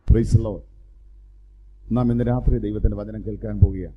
പ്രൈസലോ നാം ഇന്ന് രാത്രി ദൈവത്തിന്റെ വചനം കേൾക്കാൻ പോവുകയാണ്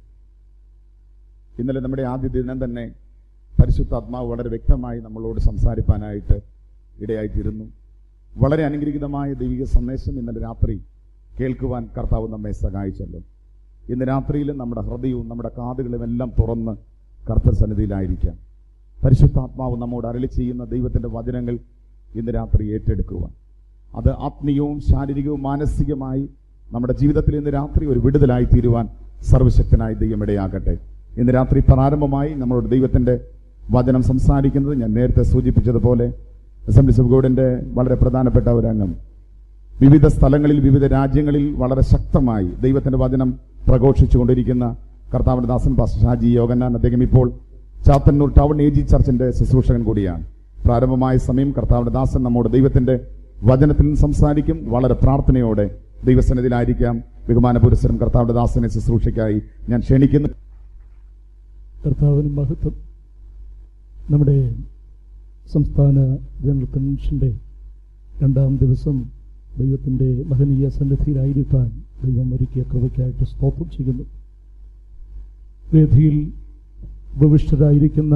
ഇന്നലെ നമ്മുടെ ആദ്യ ദിനം തന്നെ പരിശുദ്ധാത്മാവ് വളരെ വ്യക്തമായി നമ്മളോട് സംസാരിപ്പാനായിട്ട് ഇടയായിത്തീരുന്നു വളരെ അനുഗ്രഹീതമായ ദൈവിക സന്ദേശം ഇന്നലെ രാത്രി കേൾക്കുവാൻ കർത്താവ് നമ്മെ സഹായിച്ചല്ലോ ഇന്ന് രാത്രിയിലും നമ്മുടെ ഹൃദയവും നമ്മുടെ കാതുകളും എല്ലാം തുറന്ന് കർത്തർ സന്നിധിയിലായിരിക്കാം പരിശുദ്ധാത്മാവ് നമ്മോട് അരളി ചെയ്യുന്ന ദൈവത്തിന്റെ വചനങ്ങൾ ഇന്ന് രാത്രി ഏറ്റെടുക്കുവാൻ അത് ആത്മീയവും ശാരീരികവും മാനസികമായി നമ്മുടെ ജീവിതത്തിൽ ഇന്ന് രാത്രി ഒരു വിടുതലായി തീരുവാൻ സർവശക്തനായ ദൈവം ഇടയാകട്ടെ ഇന്ന് രാത്രി പ്രാരംഭമായി നമ്മളോട് ദൈവത്തിന്റെ വചനം സംസാരിക്കുന്നത് ഞാൻ നേരത്തെ സൂചിപ്പിച്ചതുപോലെ അസംബ്ലി ഓഫ് ഗോഡിന്റെ വളരെ പ്രധാനപ്പെട്ട ഒരു അംഗം വിവിധ സ്ഥലങ്ങളിൽ വിവിധ രാജ്യങ്ങളിൽ വളരെ ശക്തമായി ദൈവത്തിന്റെ വചനം പ്രഘോഷിച്ചുകൊണ്ടിരിക്കുന്ന കർത്താവിന്റെ ദാസൻ പാസ്റ്റർ ഷാജി യോഗനാൻ അദ്ദേഹം ഇപ്പോൾ ചാത്തന്നൂർ ടൗൺ എ ജി ചർച്ചിന്റെ ശുശ്രൂഷകൻ കൂടിയാണ് പ്രാരംഭമായ സമയം കർത്താവിന്റെ ദാസൻ നമ്മോട് ദൈവത്തിന്റെ വചനത്തിൽ നിന്ന് സംസാരിക്കും വളരെ പ്രാർത്ഥനയോടെ ദൈവസന്നിധിയിലായിരിക്കാം ബഹുമാന പുരസ്സരം കർത്താവിന്റെ ദാസനെ ശുശ്രൂഷയ്ക്കായി ഞാൻ ക്ഷണിക്കുന്നു കർത്താവിന് മഹത്വം നമ്മുടെ സംസ്ഥാന ജനറൽ കൺവെൻഷന്റെ രണ്ടാം ദിവസം ദൈവത്തിന്റെ മഹനീയ സന്നിധിയിലായിരിക്കാൻ ദൈവം ഒരുക്കിയ കൃപയ്ക്കായിട്ട് സ്തോത്രം ചെയ്യുന്നു വേദിയിൽ ഉപവിഷ്ടരായിരിക്കുന്ന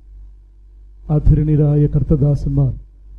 ആധരണീയരായ കർത്തദാസന്മാർ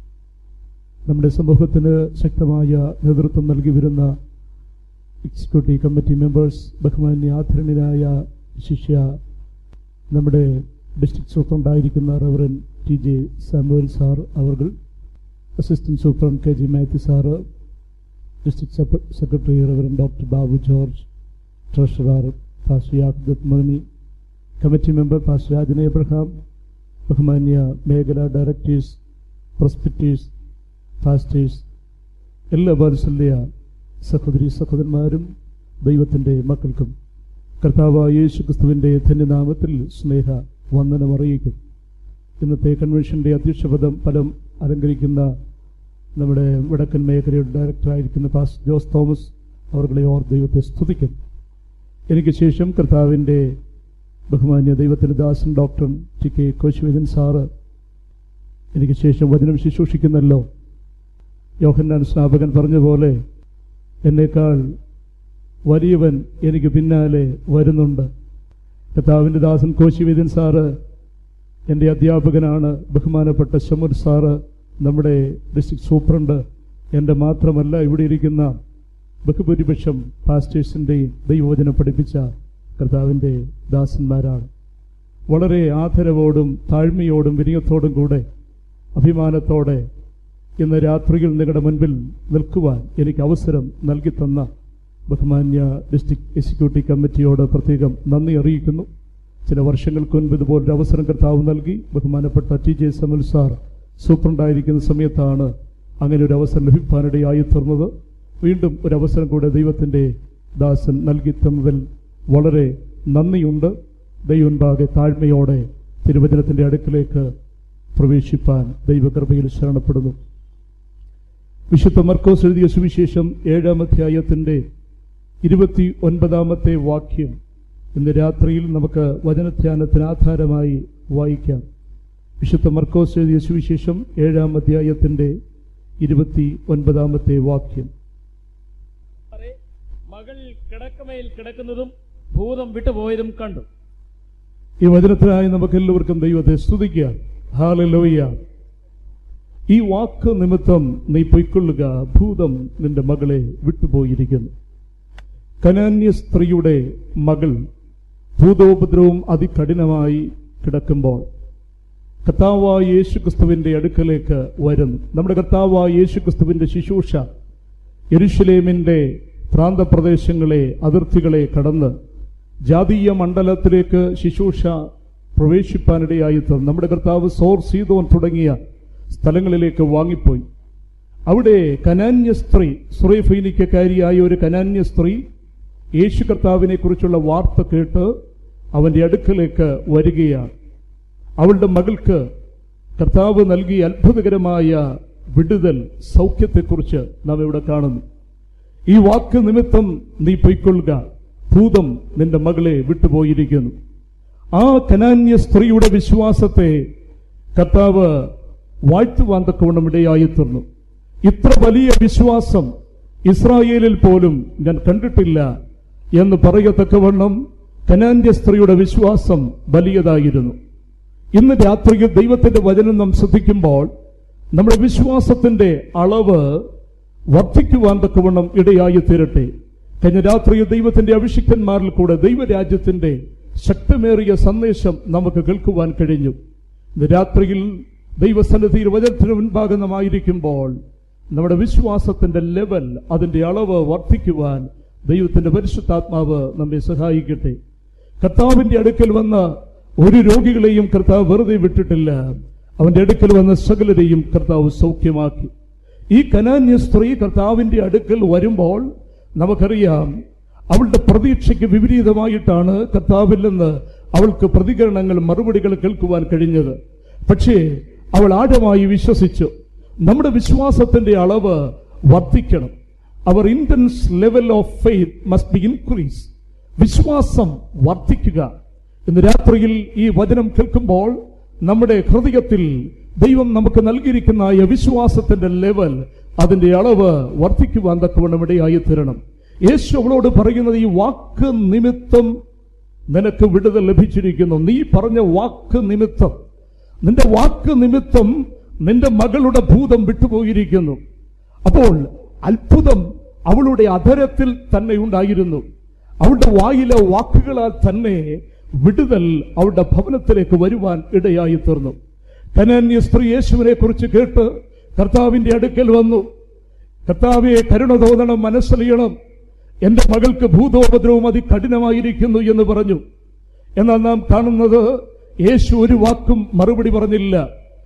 നമ്മുടെ സമൂഹത്തിന് ശക്തമായ നേതൃത്വം നൽകി വരുന്ന എക്സിക്യൂട്ടീവ് കമ്മിറ്റി മെമ്പേഴ്സ് ബഹുമാന്യ ആധരണീയരായ ശിഷ്യ നമ്മുടെ ഡിസ്ട്രിക്ട് സൂപ്രണ്ടായിരിക്കുന്ന reverend T J Samuel sir അവർ assistant superintendent K G Mathew sir district secretary reverend doctor Babu George treasurer pastor യാഖുദത്ത് മദനി committee member pastor Rajan Abraham ബഹുമാന്യ മേഖല ഡയറക്ടേഴ്സ് പ്രൊസ്പെക്ടേഴ്സ് പാസ്റ്റേഴ്സ് എല്ലാ വാത്സല്യ സഹോദരി സഹോദരന്മാരും ദൈവത്തിൻ്റെ മക്കൾക്കും കർത്താവായ യേശു ക്രിസ്തുവിൻ്റെ ധന്യനാമത്തിൽ സ്നേഹ വന്ദനം അറിയിക്കും ഇന്നത്തെ കൺവെൻഷന്റെ അധ്യക്ഷപദം ഫലം അലങ്കരിക്കുന്ന നമ്മുടെ വടക്കൻ മേഖലയുടെ ഡയറക്ടറായിരിക്കുന്ന പാസ് ജോസ് തോമസ് അവർകളെ ഓർ ദൈവത്തെ സ്തുതിക്കും എനിക്ക് ശേഷം കർത്താവിൻ്റെ ബഹുമാന്യ ദൈവത്തിൻ്റെ ദാസൻ ഡോക്ടർ ടി കെ കോശുവേദൻ സാറ് എനിക്ക് ശേഷം വചനം ശുശ്രൂഷിക്കുന്നല്ലോ യോഹന്നാൻ സ്നാപകൻ പറഞ്ഞ പോലെ എന്നേക്കാൾ വലിയവൻ എനിക്ക് പിന്നാലെ വരുന്നുണ്ട് കർത്താവിൻ്റെ ദാസൻ കോശിവേദൻ സാറ് എൻ്റെ അധ്യാപകനാണ് ബഹുമാനപ്പെട്ട ശമുർ സാറ് നമ്മുടെ ഡിസ്ട്രിക്ട് സൂപ്രണ്ട് എൻ്റെ മാത്രമല്ല ഇവിടെ ഇരിക്കുന്ന ബഹുഭൂരിപക്ഷം പാസ്റ്റേഴ്സിൻ്റെയും ദൈവവചനം പഠിപ്പിച്ച കർത്താവിൻ്റെ ദാസന്മാരാണ് വളരെ ആദരവോടും താഴ്മയോടും വിനയത്തോടും കൂടെ അഭിമാനത്തോടെ ഇന്ന് രാത്രിയിൽ നിങ്ങളുടെ മുൻപിൽ നിൽക്കുവാൻ എനിക്ക് അവസരം നൽകി തന്ന ബഹുമാന്യ ഡിസ്ട്രിക്ട് എക്സിക്യൂട്ടീവ് കമ്മിറ്റിയോട് പ്രത്യേകം നന്ദി അറിയിക്കുന്നു ചില വർഷങ്ങൾക്ക് മുൻപ് ഇതുപോലൊരു അവസരം കർത്താവ് നൽകി ബഹുമാനപ്പെട്ട ടി ജെ സമൽ സാർ സൂപ്രണ്ടായിരിക്കുന്ന സമയത്താണ് അങ്ങനെ ഒരു അവസരം ലഭിക്കാനിടയായി തീർന്നത് വീണ്ടും ഒരു അവസരം കൂടെ ദൈവത്തിൻ്റെ ദാസൻ നൽകി തന്നതിൽ വളരെ നന്ദിയുണ്ട് ദൈവൻപാകെ താഴ്മയോടെ തിരുവചനത്തിൻ്റെ അടുക്കിലേക്ക് പ്രവേശിപ്പാൻ ദൈവകൃപയിൽ ശരണപ്പെടുന്നു വിശുദ്ധ മർക്കോസ് എഴുതിയ സുവിശേഷം ഏഴാം അധ്യായത്തിന്റെ ഇരുപത്തി ഒൻപതാമത്തെ വാക്യം ഇന്ന് രാത്രിയിൽ നമുക്ക് വചനധ്യാനത്തിന് ആധാരമായി വായിക്കാം വിശുദ്ധ മർക്കോസ് എഴുതിയ സുവിശേഷം ഏഴാം അധ്യായത്തിന്റെ ഇരുപത്തി ഒൻപതാമത്തെ വാക്യം സാറേ, മകൾ കിടക്കമേൽ കിടക്കുന്നതും ഭൂതം വിട്ടുപോയതും കണ്ടു ഈ വചനത്തിനായി നമുക്ക് എല്ലാവർക്കും ദൈവത്തെ സ്തുതിക്കാം ഹാലലോയ്യ ഈ വാക്ക് നിമിത്തം നീ പൊയ്ക്കൊള്ളുക ഭൂതം നിന്റെ മകളെ വിട്ടുപോയിരിക്കുന്നു കനാന്യ സ്ത്രീയുടെ മകൾ ഭൂതോപദ്രവം അതികഠിനമായി കിടക്കുമ്പോൾ കർത്താവായ യേശു ക്രിസ്തുവിന്റെ അടുക്കലേക്ക് വരുന്നു നമ്മുടെ കർത്താവായ യേശു ക്രിസ്തുവിന്റെ ശുശ്രൂഷ യെരുഷലേമിന്റെ പ്രാന്തപ്രദേശങ്ങളെ അതിർത്തികളെ കടന്ന് ജാതീയ മണ്ഡലത്തിലേക്ക് ശുശ്രൂഷ പ്രവേശിപ്പാനിടയായി തീർന്നു നമ്മുടെ കർത്താവ് സോർ സീതോൻ തുടങ്ങിയ സ്ഥലങ്ങളിലേക്ക് വാങ്ങിപ്പോയി അവിടെ കനാന്യ സ്ത്രീ സുറൈഫൈനിക്കാരിയായ ഒരു കനാന്യ സ്ത്രീ യേശു കർത്താവിനെ കുറിച്ചുള്ള വാർത്ത കേട്ട് അവന്റെ അടുക്കലേക്ക് വരികയാണ് അവളുടെ മകൾക്ക് കർത്താവ് നൽകിയ അത്ഭുതകരമായ വിടുതൽ സൗഖ്യത്തെക്കുറിച്ച് നാം ഇവിടെ കാണുന്നു ഈ വാക്ക് നിമിത്തം നീ പൊയ്ക്കൊള്ളുക ഭൂതം നിന്റെ മകളെ വിട്ടുപോയിരിക്കുന്നു ആ കനാന്യ സ്ത്രീയുടെ വിശ്വാസത്തെ കർത്താവ് വാഴ്ത്തുവാൻ തക്കവണ്ണം ഇടയായി തീർന്നു ഇത്ര വലിയ വിശ്വാസം ഇസ്രായേലിൽ പോലും ഞാൻ കണ്ടിട്ടില്ല എന്ന് പറയത്തക്കവണ്ണം കനാന്യ സ്ത്രീയുടെ വിശ്വാസം വലിയതായിരുന്നു ഇന്ന് രാത്രിയിൽ ദൈവത്തിന്റെ വചനം നാം ശ്രദ്ധിക്കുമ്പോൾ നമ്മുടെ വിശ്വാസത്തിന്റെ അളവ് വർദ്ധിക്കുവാൻ തക്കവണ്ണം ഇടയായി തീരട്ടെ കഴിഞ്ഞ രാത്രിയിൽ ദൈവത്തിന്റെ അഭിഷിക്തന്മാരിൽ കൂടെ ദൈവരാജ്യത്തിന്റെ ശക്തമേറിയ സന്ദേശം നമുക്ക് കേൾക്കുവാൻ കഴിഞ്ഞു ഇന്ന് രാത്രിയിൽ ദൈവസന്നിധിയിൽ വചനത്തിന് മുൻപാകെ നാം ആയിരിക്കുമ്പോൾ നമ്മുടെ വിശ്വാസത്തിന്റെ ലെവൽ അതിന്റെ അളവ് വർദ്ധിക്കുവാൻ ദൈവത്തിന്റെ പരിശുദ്ധാത്മാവ് നമ്മെ സഹായിക്കട്ടെ കർത്താവിന്റെ അടുക്കൽ വന്ന ഒരു രോഗികളെയും കർത്താവ് വെറുതെ വിട്ടിട്ടില്ല അവന്റെ അടുക്കൽ വന്ന സകലരെയും കർത്താവ് സൗഖ്യമാക്കി ഈ കനാന്യ സ്ത്രീ കർത്താവിന്റെ അടുക്കൽ വരുമ്പോൾ നമുക്കറിയാം അവളുടെ പ്രതീക്ഷയ്ക്ക് വിപരീതമായിട്ടാണ് കർത്താവിൽ നിന്ന് അവൾക്ക് പ്രതികരണങ്ങൾ മറുപടികൾ കേൾക്കുവാൻ കഴിഞ്ഞത് പക്ഷേ അവൾ ആഴമായി വിശ്വസിച്ചു നമ്മുടെ വിശ്വാസത്തിന്റെ അളവ് വർദ്ധിക്കണം our intense level of faith must be increase വിശ്വാസം വർദ്ധിക്കുക ഇന്ന് രാത്രിയിൽ ഈ വചനം കേൾക്കുമ്പോൾ നമ്മുടെ ഹൃദയത്തിൽ ദൈവം നമുക്ക് നൽകിയിരിക്കുന്ന ഈ വിശ്വാസത്തിന്റെ ലെവൽ അതിന്റെ അളവ് വർദ്ധിക്കുവാൻ തക്കവണ്ണം ഇടയായി തീരണം യേശു അവളോട് പറയുന്നത് ഈ വാക്ക് നിമിത്തം നിനക്ക് വിടുതൽ ലഭിച്ചിരിക്കുന്നു നീ പറഞ്ഞ വാക്ക് നിമിത്തം നിന്റെ വാക്ക് നിമിത്തം നിന്റെ മകളുടെ ഭൂതം വിട്ടുപോയിരിക്കുന്നു അപ്പോൾ അത്ഭുതം അവളുടെ അധരത്തിൽ തന്നെ ഉണ്ടായിരുന്നു അവളുടെ വായിലെ വാക്കുകളാൽ തന്നെ വിടുതൽ അവളുടെ ഭവനത്തിലേക്ക് വരുവാൻ ഇടയായി തീർന്നു കനാന്യ സ്ത്രീ യേശുവിനെ കുറിച്ച് കേട്ട് കർത്താവിന്റെ അടുക്കൽ വന്നു കർത്താവെ കരുണ തോന്നണം മനസ്സലിയണം എന്റെ മകൾക്ക് ഭൂതോപദ്രവം അതികഠിനമായിരിക്കുന്നു എന്ന് പറഞ്ഞു എന്നാൽ നാം കാണുന്നത് യേശു ഒരു വാക്കും മറുപടി പറഞ്ഞില്ല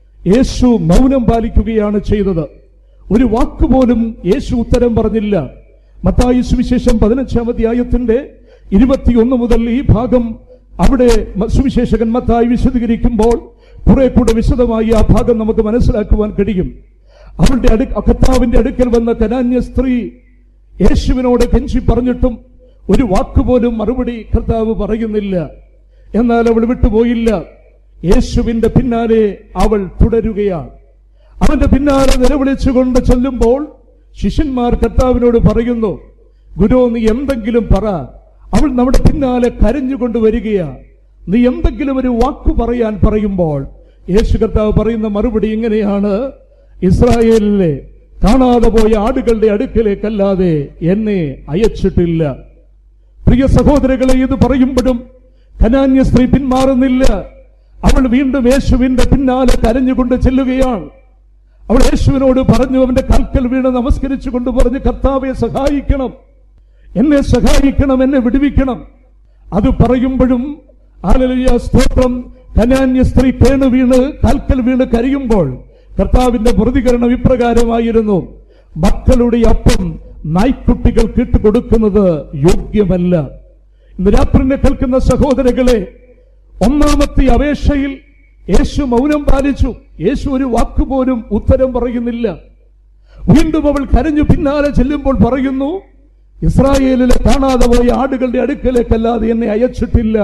യേശു മൗനം പാലിക്കുകയാണ് ചെയ്തത് ഒരു വാക്കുപോലും യേശു ഉത്തരം പറഞ്ഞില്ല മത്തായി സുവിശേഷം പതിനഞ്ചാം അധ്യായത്തിന്റെ ഇരുപത്തിയൊന്ന് മുതൽ ഈ ഭാഗം അവിടെ മ- സുവിശേഷകൻ മത്തായി വിശദീകരിക്കുമ്പോൾ കുറെ കൂടെ വിശദമായി ആ ഭാഗം നമുക്ക് മനസ്സിലാക്കുവാൻ കഴിയും അവളുടെ അടു കർത്താവിന്റെ അടുക്കൽ വന്ന കനാന്യ സ്ത്രീ യേശുവിനോട് കെഞ്ചി പറഞ്ഞിട്ടും ഒരു വാക്കുപോലും മറുപടി കർത്താവ് പറയുന്നില്ല എന്നാൽ അവൾ വിട്ടുപോയില്ല യേശുവിന്റെ പിന്നാലെ അവൾ തുടരുകയാണ് അവന്റെ പിന്നാലെ നിലവിളിച്ചുകൊണ്ട് ചെല്ലുമ്പോൾ ശിഷ്യന്മാർ കർത്താവിനോട് പറയുന്നു ഗുരു നീ എന്തെങ്കിലും പറ അവൾ നമ്മുടെ പിന്നാലെ കരഞ്ഞുകൊണ്ട് വരികയാ നീ എന്തെങ്കിലും ഒരു വാക്ക് പറയാൻ പറയുമ്പോൾ യേശു കർത്താവ് പറയുന്ന മറുപടി ഇങ്ങനെയാണ് ഇസ്രായേലിലെ കാണാതെ പോയ ആടുകളുടെ അടുക്കലേക്കല്ലാതെ എന്നെ അയച്ചിട്ടില്ല പ്രിയ സഹോദരങ്ങളെ ഇത് പറയുമ്പോഴും കനാന്യ സ്ത്രീ പിന്മാറുന്നില്ല അവൾ വീണ്ടും യേശുവിന്റെ പിന്നാലെ കരഞ്ഞുകൊണ്ട് ചെല്ലുകയാണ് അവൾ യേശുവിനോട് പറഞ്ഞു അവന്റെ കൽക്കൽ വീണ് നമസ്കരിച്ചു കൊണ്ട് പറഞ്ഞു കർത്താവെ സഹായിക്കണം എന്നെ സഹായിക്കണം എന്നെ വിടുവിക്കണം അത് പറയുമ്പോഴും ആലലിയ സ്തോത്രം കനാന്യ സ്ത്രീ കേണു വീണ് കാൽക്കൽ വീണ് കരയുമ്പോൾ കർത്താവിന്റെ പ്രതികരണം ഇപ്രകാരമായിരുന്നു മക്കളുടെ അപ്പം നായ്ക്കുട്ടികൾ കിട്ടുകൊടുക്കുന്നത് യോഗ്യമല്ല ഇന്ന് രാത്രിനെ കേൾക്കുന്ന സഹോദരങ്ങളെ ഒന്നാമത്തെ അപേക്ഷയിൽ യേശു മൗനം പാലിച്ചു യേശു ഒരു വാക്കുപോലും ഉത്തരം പറയുന്നില്ല വീണ്ടും അവൾ കരഞ്ഞു പിന്നാലെ ചെല്ലുമ്പോൾ പറയുന്നു ഇസ്രായേലിലെ കാണാതെ പോയ ആടുകളുടെ അടുക്കലേക്കല്ലാതെ എന്നെ അയച്ചിട്ടില്ല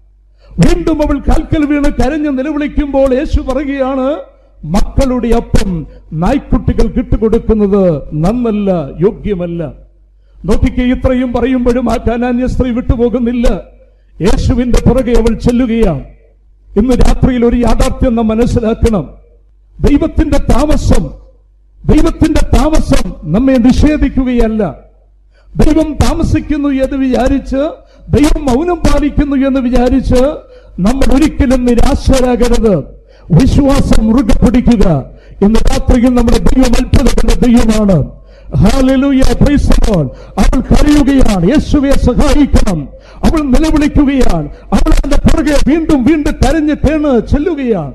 വീണ്ടും അവൾ കാൽക്കൽ വീണ് കരഞ്ഞ് നിലവിളിക്കുമ്പോൾ യേശു പറയുകയാണ് മക്കളുടെ അപ്പം നായ്ക്കുട്ടികൾ കിട്ടുകൊടുക്കുന്നത് നന്നല്ല യോഗ്യമല്ല നോക്കിക്കേ ഇത്രയും പറയുമ്പോഴും ആ കാനാന്യ സ്ത്രീ വിട്ടുപോകുന്നില്ല യേശുവിന്റെ പുറകെ അവൾ ചെല്ലുകയാണ് ഇന്ന് രാത്രിയിൽ ഒരു യാഥാർത്ഥ്യം നാം മനസ്സിലാക്കണം ദൈവത്തിന്റെ താമസം ദൈവത്തിന്റെ താമസം നമ്മെ നിഷേധിക്കുകയല്ല ദൈവം താമസിക്കുന്നു എന്ന് വിചാരിച്ച് ദൈവം മൗനം പാലിക്കുന്നു എന്ന് വിചാരിച്ച് നമ്മൾ ഒരിക്കലും നിരാശരാകരുത് വിശ്വാസം മുറുകെ പിടിക്കുക ഇന്ന് രാത്രിയിൽ നമ്മുടെ ദൈവം അത്ഭുതത്തിന്റെ ദൈവമാണ് Hallelujah, praise the Lord. അവൾ കരയുകയാണ് യേശുവെ സഹായിക്കണം അവൾ നിലവിളിക്കുകയാണ് അവൾ അതിന്റെ പുറകെ വീണ്ടും വീണ്ടും കരഞ്ഞ് കേണ് ചെല്ലുകയാണ്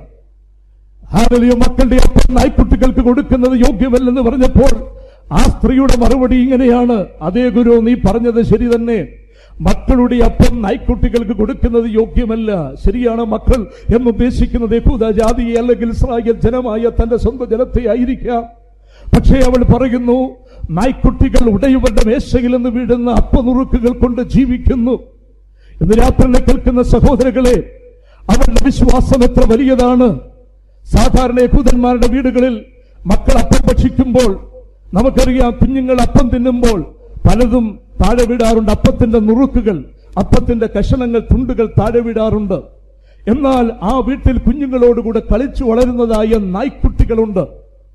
ഹാലലിയ മക്കളുടെ അപ്പം നായ്ക്കുട്ടികൾക്ക് കൊടുക്കുന്നത് യോഗ്യമല്ലെന്ന് പറഞ്ഞപ്പോൾ ആ സ്ത്രീയുടെ മറുപടി ഇങ്ങനെയാണ് അതേ ഗുരു നീ പറഞ്ഞത് ശരി തന്നെ മക്കളുടെ അപ്പം നായ്ക്കുട്ടികൾക്ക് കൊടുക്കുന്നത് യോഗ്യമല്ല ശരിയാണ് മക്കൾ എന്നുദ്ദേശിക്കുന്നത് യഹൂദ ജാതിയെ അല്ലെങ്കിൽ ഇസ്രായേൽ ജനമായ തന്റെ സ്വന്തം ജനത്തെ ആയിരിക്കാം പക്ഷേ അവൾ പറയുന്നു നായ്ക്കുട്ടികൾ ഉടയവരുടെ മേശയിൽ നിന്ന് വീഴുന്ന അപ്പനുറുക്കുകൾ കൊണ്ട് ജീവിക്കുന്നു ഇന്ന് രാത്രി കേൾക്കുന്ന സഹോദരങ്ങളെ അവരുടെ വിശ്വാസം എത്ര വലിയതാണ് സാധാരണ യഹൂദന്മാരുടെ വീടുകളിൽ മക്കൾ അപ്പം ഭക്ഷിക്കുമ്പോൾ നമുക്കറിയാം കുഞ്ഞുങ്ങൾ അപ്പം തിന്നുമ്പോൾ പലതും താഴെ വിടാറുണ്ട് അപ്പത്തിന്റെ നുറുക്കുകൾ അപ്പത്തിന്റെ കഷണങ്ങൾ തുണ്ടുകൾ താഴെ വിടാറുണ്ട് എന്നാൽ ആ വീട്ടിൽ കുഞ്ഞുങ്ങളോടുകൂടെ കളിച്ചു വളരുന്നതായ നായ്ക്കുട്ടികളുണ്ട്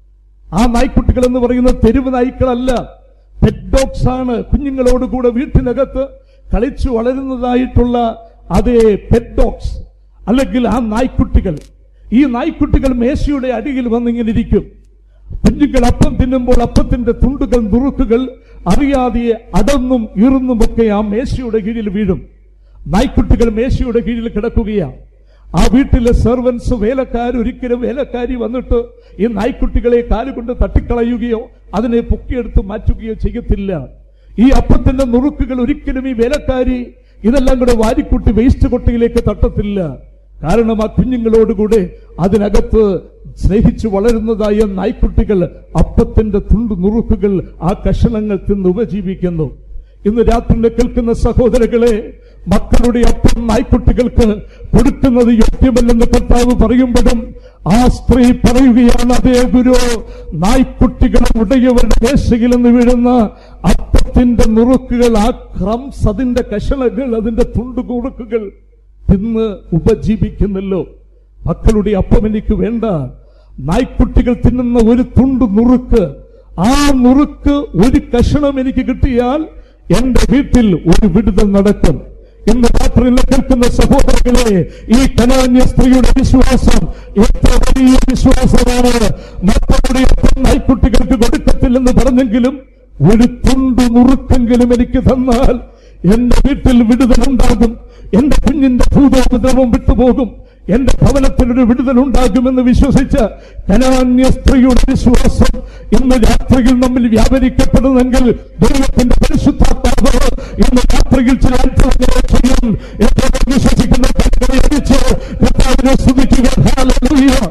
ആ നായ്ക്കുട്ടികൾ എന്ന് പറയുന്നത് തെരുവ് നായ്ക്കളല്ല പെറ്റ് ഡോഗ്സ് ആണ് കുഞ്ഞുങ്ങളോടുകൂടെ വീട്ടിനകത്ത് കളിച്ചു വളരുന്നതായിട്ടുള്ള അതേ പെറ്റ് ഡോഗ്സ് അല്ലെങ്കിൽ ആ നായ്ക്കുട്ടികൾ ഈ നായ്ക്കുട്ടികൾ മേശയുടെ അടിയിൽ വന്നിങ്ങനെ ഇരിക്കും കുഞ്ഞുങ്ങൾ അപ്പം തിന്നുമ്പോൾ അപ്പത്തിന്റെ തുണ്ടുകൾ നുറുക്കുകൾ അറിയാതെ അടന്നും ഈർന്നുമൊക്കെ ആ മേശയുടെ കീഴിൽ വീഴും നായ്ക്കുട്ടികൾ മേശയുടെ കീഴിൽ കിടക്കുകയാണ് ആ വീട്ടിലെ സെർവൻസ് വേലക്കാർ ഒരിക്കലും വേലക്കാരി വന്നിട്ട് ഈ നായ്ക്കുട്ടികളെ കാലുകൊണ്ട് തട്ടിക്കളയുകയോ അതിനെ പൊക്കിയെടുത്ത് മാറ്റുകയോ ചെയ്യത്തില്ല ഈ അപ്പത്തിന്റെ നുറുക്കുകൾ ഒരിക്കലും ഈ വേലക്കാരി ഇതെല്ലാം കൂടെ വാരിക്കുട്ടി വേസ്റ്റ് കൊട്ടയിലേക്ക് തട്ടത്തില്ല കാരണം ആ കുഞ്ഞുങ്ങളോടുകൂടെ അതിനകത്ത് സ്നേഹിച്ചു വളരുന്നതായ നായ്ക്കുട്ടികൾ അപ്പത്തിന്റെ തുണ്ടു നുറുക്കുകൾ ആ കഷണങ്ങൾ തിന്ന് ഉപജീവിക്കുന്നു ഇന്ന് രാത്രി കേൾക്കുന്ന സഹോദരങ്ങളെ മക്കളുടെ അപ്പം നായ്ക്കുട്ടികൾക്ക് കൊടുക്കുന്നത് യോഗ്യമല്ലെന്ന് കർത്താവ് പറയുമ്പോഴും ആ സ്ത്രീ പറയുകയാണ് അതേ ഗുരു നായ്ക്കുട്ടികളെ ഉടയവരുടെ മേശയിൽ നിന്ന് വീഴുന്ന അപ്പത്തിന്റെ നുറുക്കുകൾ ആ ക്രംസ് അതിന്റെ കഷണകൾ അതിന്റെ തുണ്ടു കുറുക്കുകൾ തിന്ന് ഉപജീവിക്കുന്നല്ലോ മക്കളുടെ അപ്പം എനിക്ക് വേണ്ട നായ്ക്കുട്ടികൾ തിന്നുന്ന ഒരു തുണ്ട് നുറുക്ക് ആ നുറുക്ക് ഒരു കഷണം എനിക്ക് കിട്ടിയാൽ എന്റെ വീട്ടിൽ ഒരു വിടുതൽ നടക്കും ഇന്ന് രാത്രിയിൽ കേൾക്കുന്ന സഹോദരങ്ങളെ ഈ കനാന്യ സ്ത്രീയുടെ വിശ്വാസം എത്ര വലിയ വിശ്വാസമാണ് മക്കളുടെ ഒപ്പം നായ്ക്കുട്ടികൾക്ക് കൊടുക്കത്തില്ലെന്ന് പറഞ്ഞെങ്കിലും ഒരു തുണ്ട് നുറുക്കെങ്കിലും എനിക്ക് തന്നാൽ എന്റെ വീട്ടിൽ വിടുതലുണ്ടാകും എന്റെ കുഞ്ഞിന്റെ ഭൂതോപദ്രവം വിട്ടുപോകും എന്റെ ഭവനത്തിനൊരു വിടുതൽ ഉണ്ടാകുമെന്ന് വിശ്വസിച്ച കനാന്യ സ്ത്രീയുടെ വിശ്വാസം ഇന്ന് രാത്രിയിൽ നമ്മിൽ വ്യാപരിക്കപ്പെടുന്നെങ്കിൽ ദൈവത്തിന്റെ പരിശുദ്ധാത്മാവ് ഇന്ന് രാത്രിയിൽ ചില അത്ഭുതങ്ങളെ ചെയ്യും എത്ര വിശ്വസിക്കുന്ന കൈകളെ അടിച്ച് കർത്താവിനെ സ്തുതിക്കുക Hallelujah.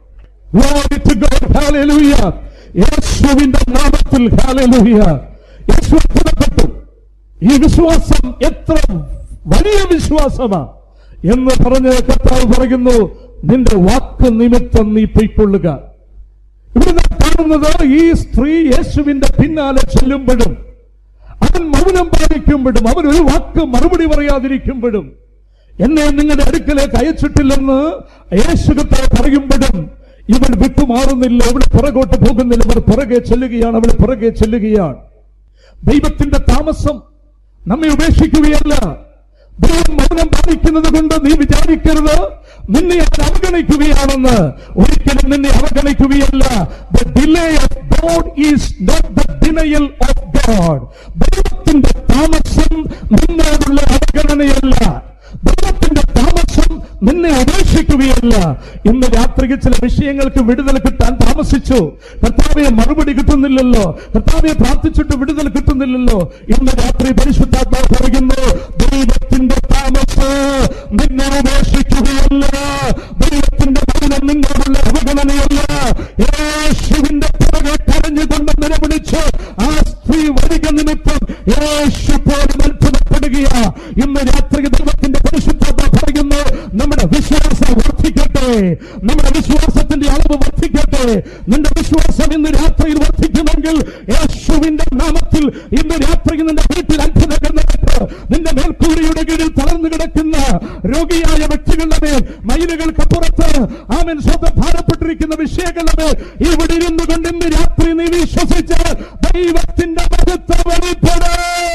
Glory to God. Hallelujah. യേശുവിന്റെ നാമത്തിൽ Hallelujah. യേശു അത്ഭുതപ്പെട്ടു ഈ വിശ്വാസം എത്ര വലിയ വിശ്വാസമാണ് എന്ന് പറഞ്ഞ് കർത്താവ് പറയുന്നു നിന്റെ വാക്ക് നിമിത്തം നീ പൊയ്ക്കൊള്ളുക ഇവിടെ നാം കാണുന്നത് ഈ സ്ത്രീ യേശുവിന്റെ പിന്നാലെ ചെല്ലുമ്പോഴും അവൻ മൗനം പാലിക്കുമ്പോഴും അവൻ ഒരു വാക്ക് മറുപടി പറയാതിരിക്കുമ്പോഴും എന്നെ നിങ്ങളുടെ അടുക്കലേക്ക് അയച്ചിട്ടില്ലെന്ന് യേശു കർത്താവ് പറയുമ്പോഴും ഇവൾ വിട്ടുമാറുന്നില്ല ഇവൾ പുറകോട്ട് പോകുന്നില്ല ഇവർ പുറകെ ചെല്ലുകയാണ് അവൾ പുറകെ ചെല്ലുകയാണ് ദൈവത്തിന്റെ താമസം നമ്മെ ഉപേക്ഷിക്കുകയല്ല ദൈവം മൗനം പാലിക്കുന്നത് കൊണ്ട് നീ വിചാരിക്കരുത് നിന്നെ അവൻ അവഗണിക്കുകയാണെന്ന് ഒരിക്കലും നിന്നെ അവഗണിക്കുകയല്ല the delay of God is not the denial of God ദൈവത്തിന്റെ താമസം നിന്നോടുള്ള അവഗണനയല്ല ദൈവത്തിന്റെ താമസം നിന്നെ ഉപേക്ഷിക്കുകയല്ല ഇന്ന് രാത്രിക്ക് ചില വിഷയങ്ങൾക്ക് വിടുതൽ കിട്ടാൻ താമസിച്ചു കർത്താവെ മറുപടി കിട്ടുന്നില്ലല്ലോ കർത്താവെ പ്രാർത്ഥിച്ചിട്ട് വിടുതൽ കിട്ടുന്നില്ലല്ലോ ഇന്ന് രാത്രി പരിശുദ്ധാത്മാവ് പറയുന്നു ദൈവത്തിന്റെ താമസം നിന്നെ ഉപേക്ഷിക്കുകയല്ല ദൈവത്തിന്റെ മൗനം നിന്നോടുള്ള അവഗണനയല്ല യേശുവിന്റെ പുറകെ കരഞ്ഞുകൊണ്ട് നിലവിളിച്ച് ആ സ്ത്രീ വരിക നിമിത്തം യേശു പോലും അത്ഭുതപ്പെടുകയാ ഇന്ന് രാത്രി ദൈവത്തിന്റെ പരിശുദ്ധാത്മ പറയുന്നു നമ്മുടെ വിശ്വാസം വർദ്ധിക്കട്ടെ നമ്മുടെ വിശ്വാസത്തിന്റെ അളവ് വർദ്ധിക്കട്ടെ നിന്റെ വിശ്വാസം ഇന്ന് രാത്രിയിൽ വർദ്ധിക്കുമെങ്കിൽ യേശുവിന്റെ നാമത്തിൽ ഇന്ന് രാത്രി നിന്റെ വീട്ടിൽ അത്ഭുതങ്ങൾ നടക്ക് നിന്റെ മേൽക്കൂരയുടെ കീഴിൽ തളർന്നു കിടക്കുന്ന രോഗിയായ വ്യക്തികളുടെ മേൽ മയിലുകൾക്കപ്പുറത്ത് ആമൻ സ്വന്തം ഭാരപ്പെട്ടിരിക്കുന്ന വിഷയങ്ങളുടെ മേൽ ഇവിടെ ഇരുന്നു കൊണ്ട് ഇന്ന് രാത്രി നീ വിശ്വസിച്ച് ദൈവത്തിന്റെ മഹത്വ വെളിപ്പെട്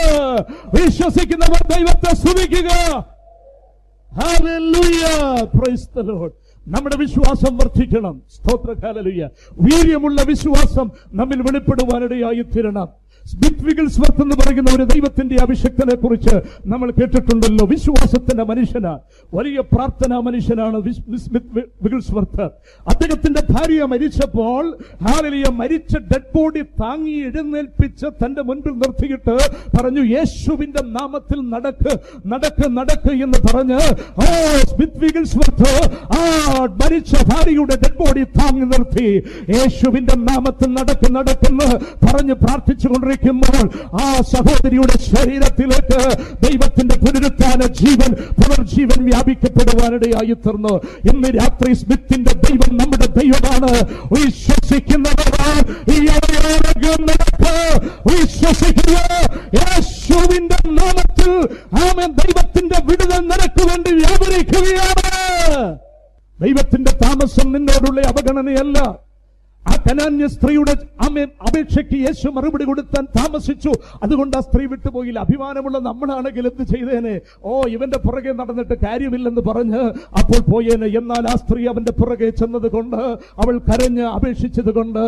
വിശ്വസിക്കുന്നവർ ദൈവത്തെ സ്തുതിക്കുക Hallelujah. Praise the Lord. നമ്മുടെ വിശ്വാസം വർദ്ധിക്കണം സ്തോത്ര ഹാലലുയ്യ വീര്യമുള്ള വിശ്വാസം നമ്മിൽ വെളിപ്പെടുവാനിടയായി തീരണം സ്മിത്ത് വിഗിൾസ്വർത്ത് എന്ന് പറയുന്ന ഒരു ദൈവത്തിന്റെ അഭിഷക്തനെ കുറിച്ച് നമ്മൾ കേട്ടിട്ടുണ്ടല്ലോ വിശ്വാസത്തിന്റെ മനുഷ്യനാണ് വലിയ പ്രാർത്ഥനാ മനുഷ്യനാണ് വിസ്- വിസ്- സ്മിത്ത് വി- വിഗിൾസ്വർത്ത് അദ്ദേഹത്തിന്റെ ഭാര്യ മരിച്ചപ്പോൾ ഹാലലിയ മരിച്ച ഡെഡ് ബോഡി താങ്ങി എഴുന്നേൽപ്പിച്ച് തന്റെ മുൻപിൽ നിർത്തിയിട്ട് പറഞ്ഞു യേശുവിന്റെ നാമത്തിൽ നടക്ക് നടക്ക് നടക്ക് എന്ന് പറഞ്ഞ് ഓ സ്മിത്ത് വിഗിൾസ്വർത്ത് ആ മരിച്ച ഭാര്യയുടെ ഡെഡ് ബോഡി താങ്ങി നിർത്തി യേശുവിന്റെ നാമത്തിൽ നടക്ക് നടക്കെന്ന് പറഞ്ഞ് പ്രാർത്ഥിച്ചു കൊണ്ടിരിക്കുമ്പോൾ ആ സഹോദരിയുടെ ശരീരത്തിലേക്ക് ദൈവത്തിന്റെ പുനരുത്ഥാന ജീവൻ പുനർജീവൻ വ്യാപിക്കപ്പെടുവാനിടയായി തീർന്നു ഇന്ന് രാത്രി സ്മിത്തിന്റെ ദൈവം നമ്മുടെ ദൈവമാണ് വിശ്വസിക്കുന്നവർ ഈ അവയോരകം നടക്കും ഗണനയല്ല ആ കനാന്യ സ്ത്രീയുടെ ആമേ അപേക്ഷയ്ക്ക് യേശു മറുപടി കൊടുത്താൻ താമസിച്ചു അതുകൊണ്ട് ആ സ്ത്രീ വിട്ടുപോയില്ല അഭിമാനമുള്ള നമ്മളാണെങ്കിൽ എന്ത് ചെയ്തേനെ ഓ ഇവന്റെ പുറകെ നടന്നിട്ട് കാര്യമില്ലെന്ന് പറഞ്ഞ് അപ്പോൾ പോയേനെ എന്നാൽ ആ സ്ത്രീ അവന്റെ പുറകെ ചെന്നത് കൊണ്ട് അവൾ കരഞ്ഞ് അപേക്ഷിച്ചത് കൊണ്ട്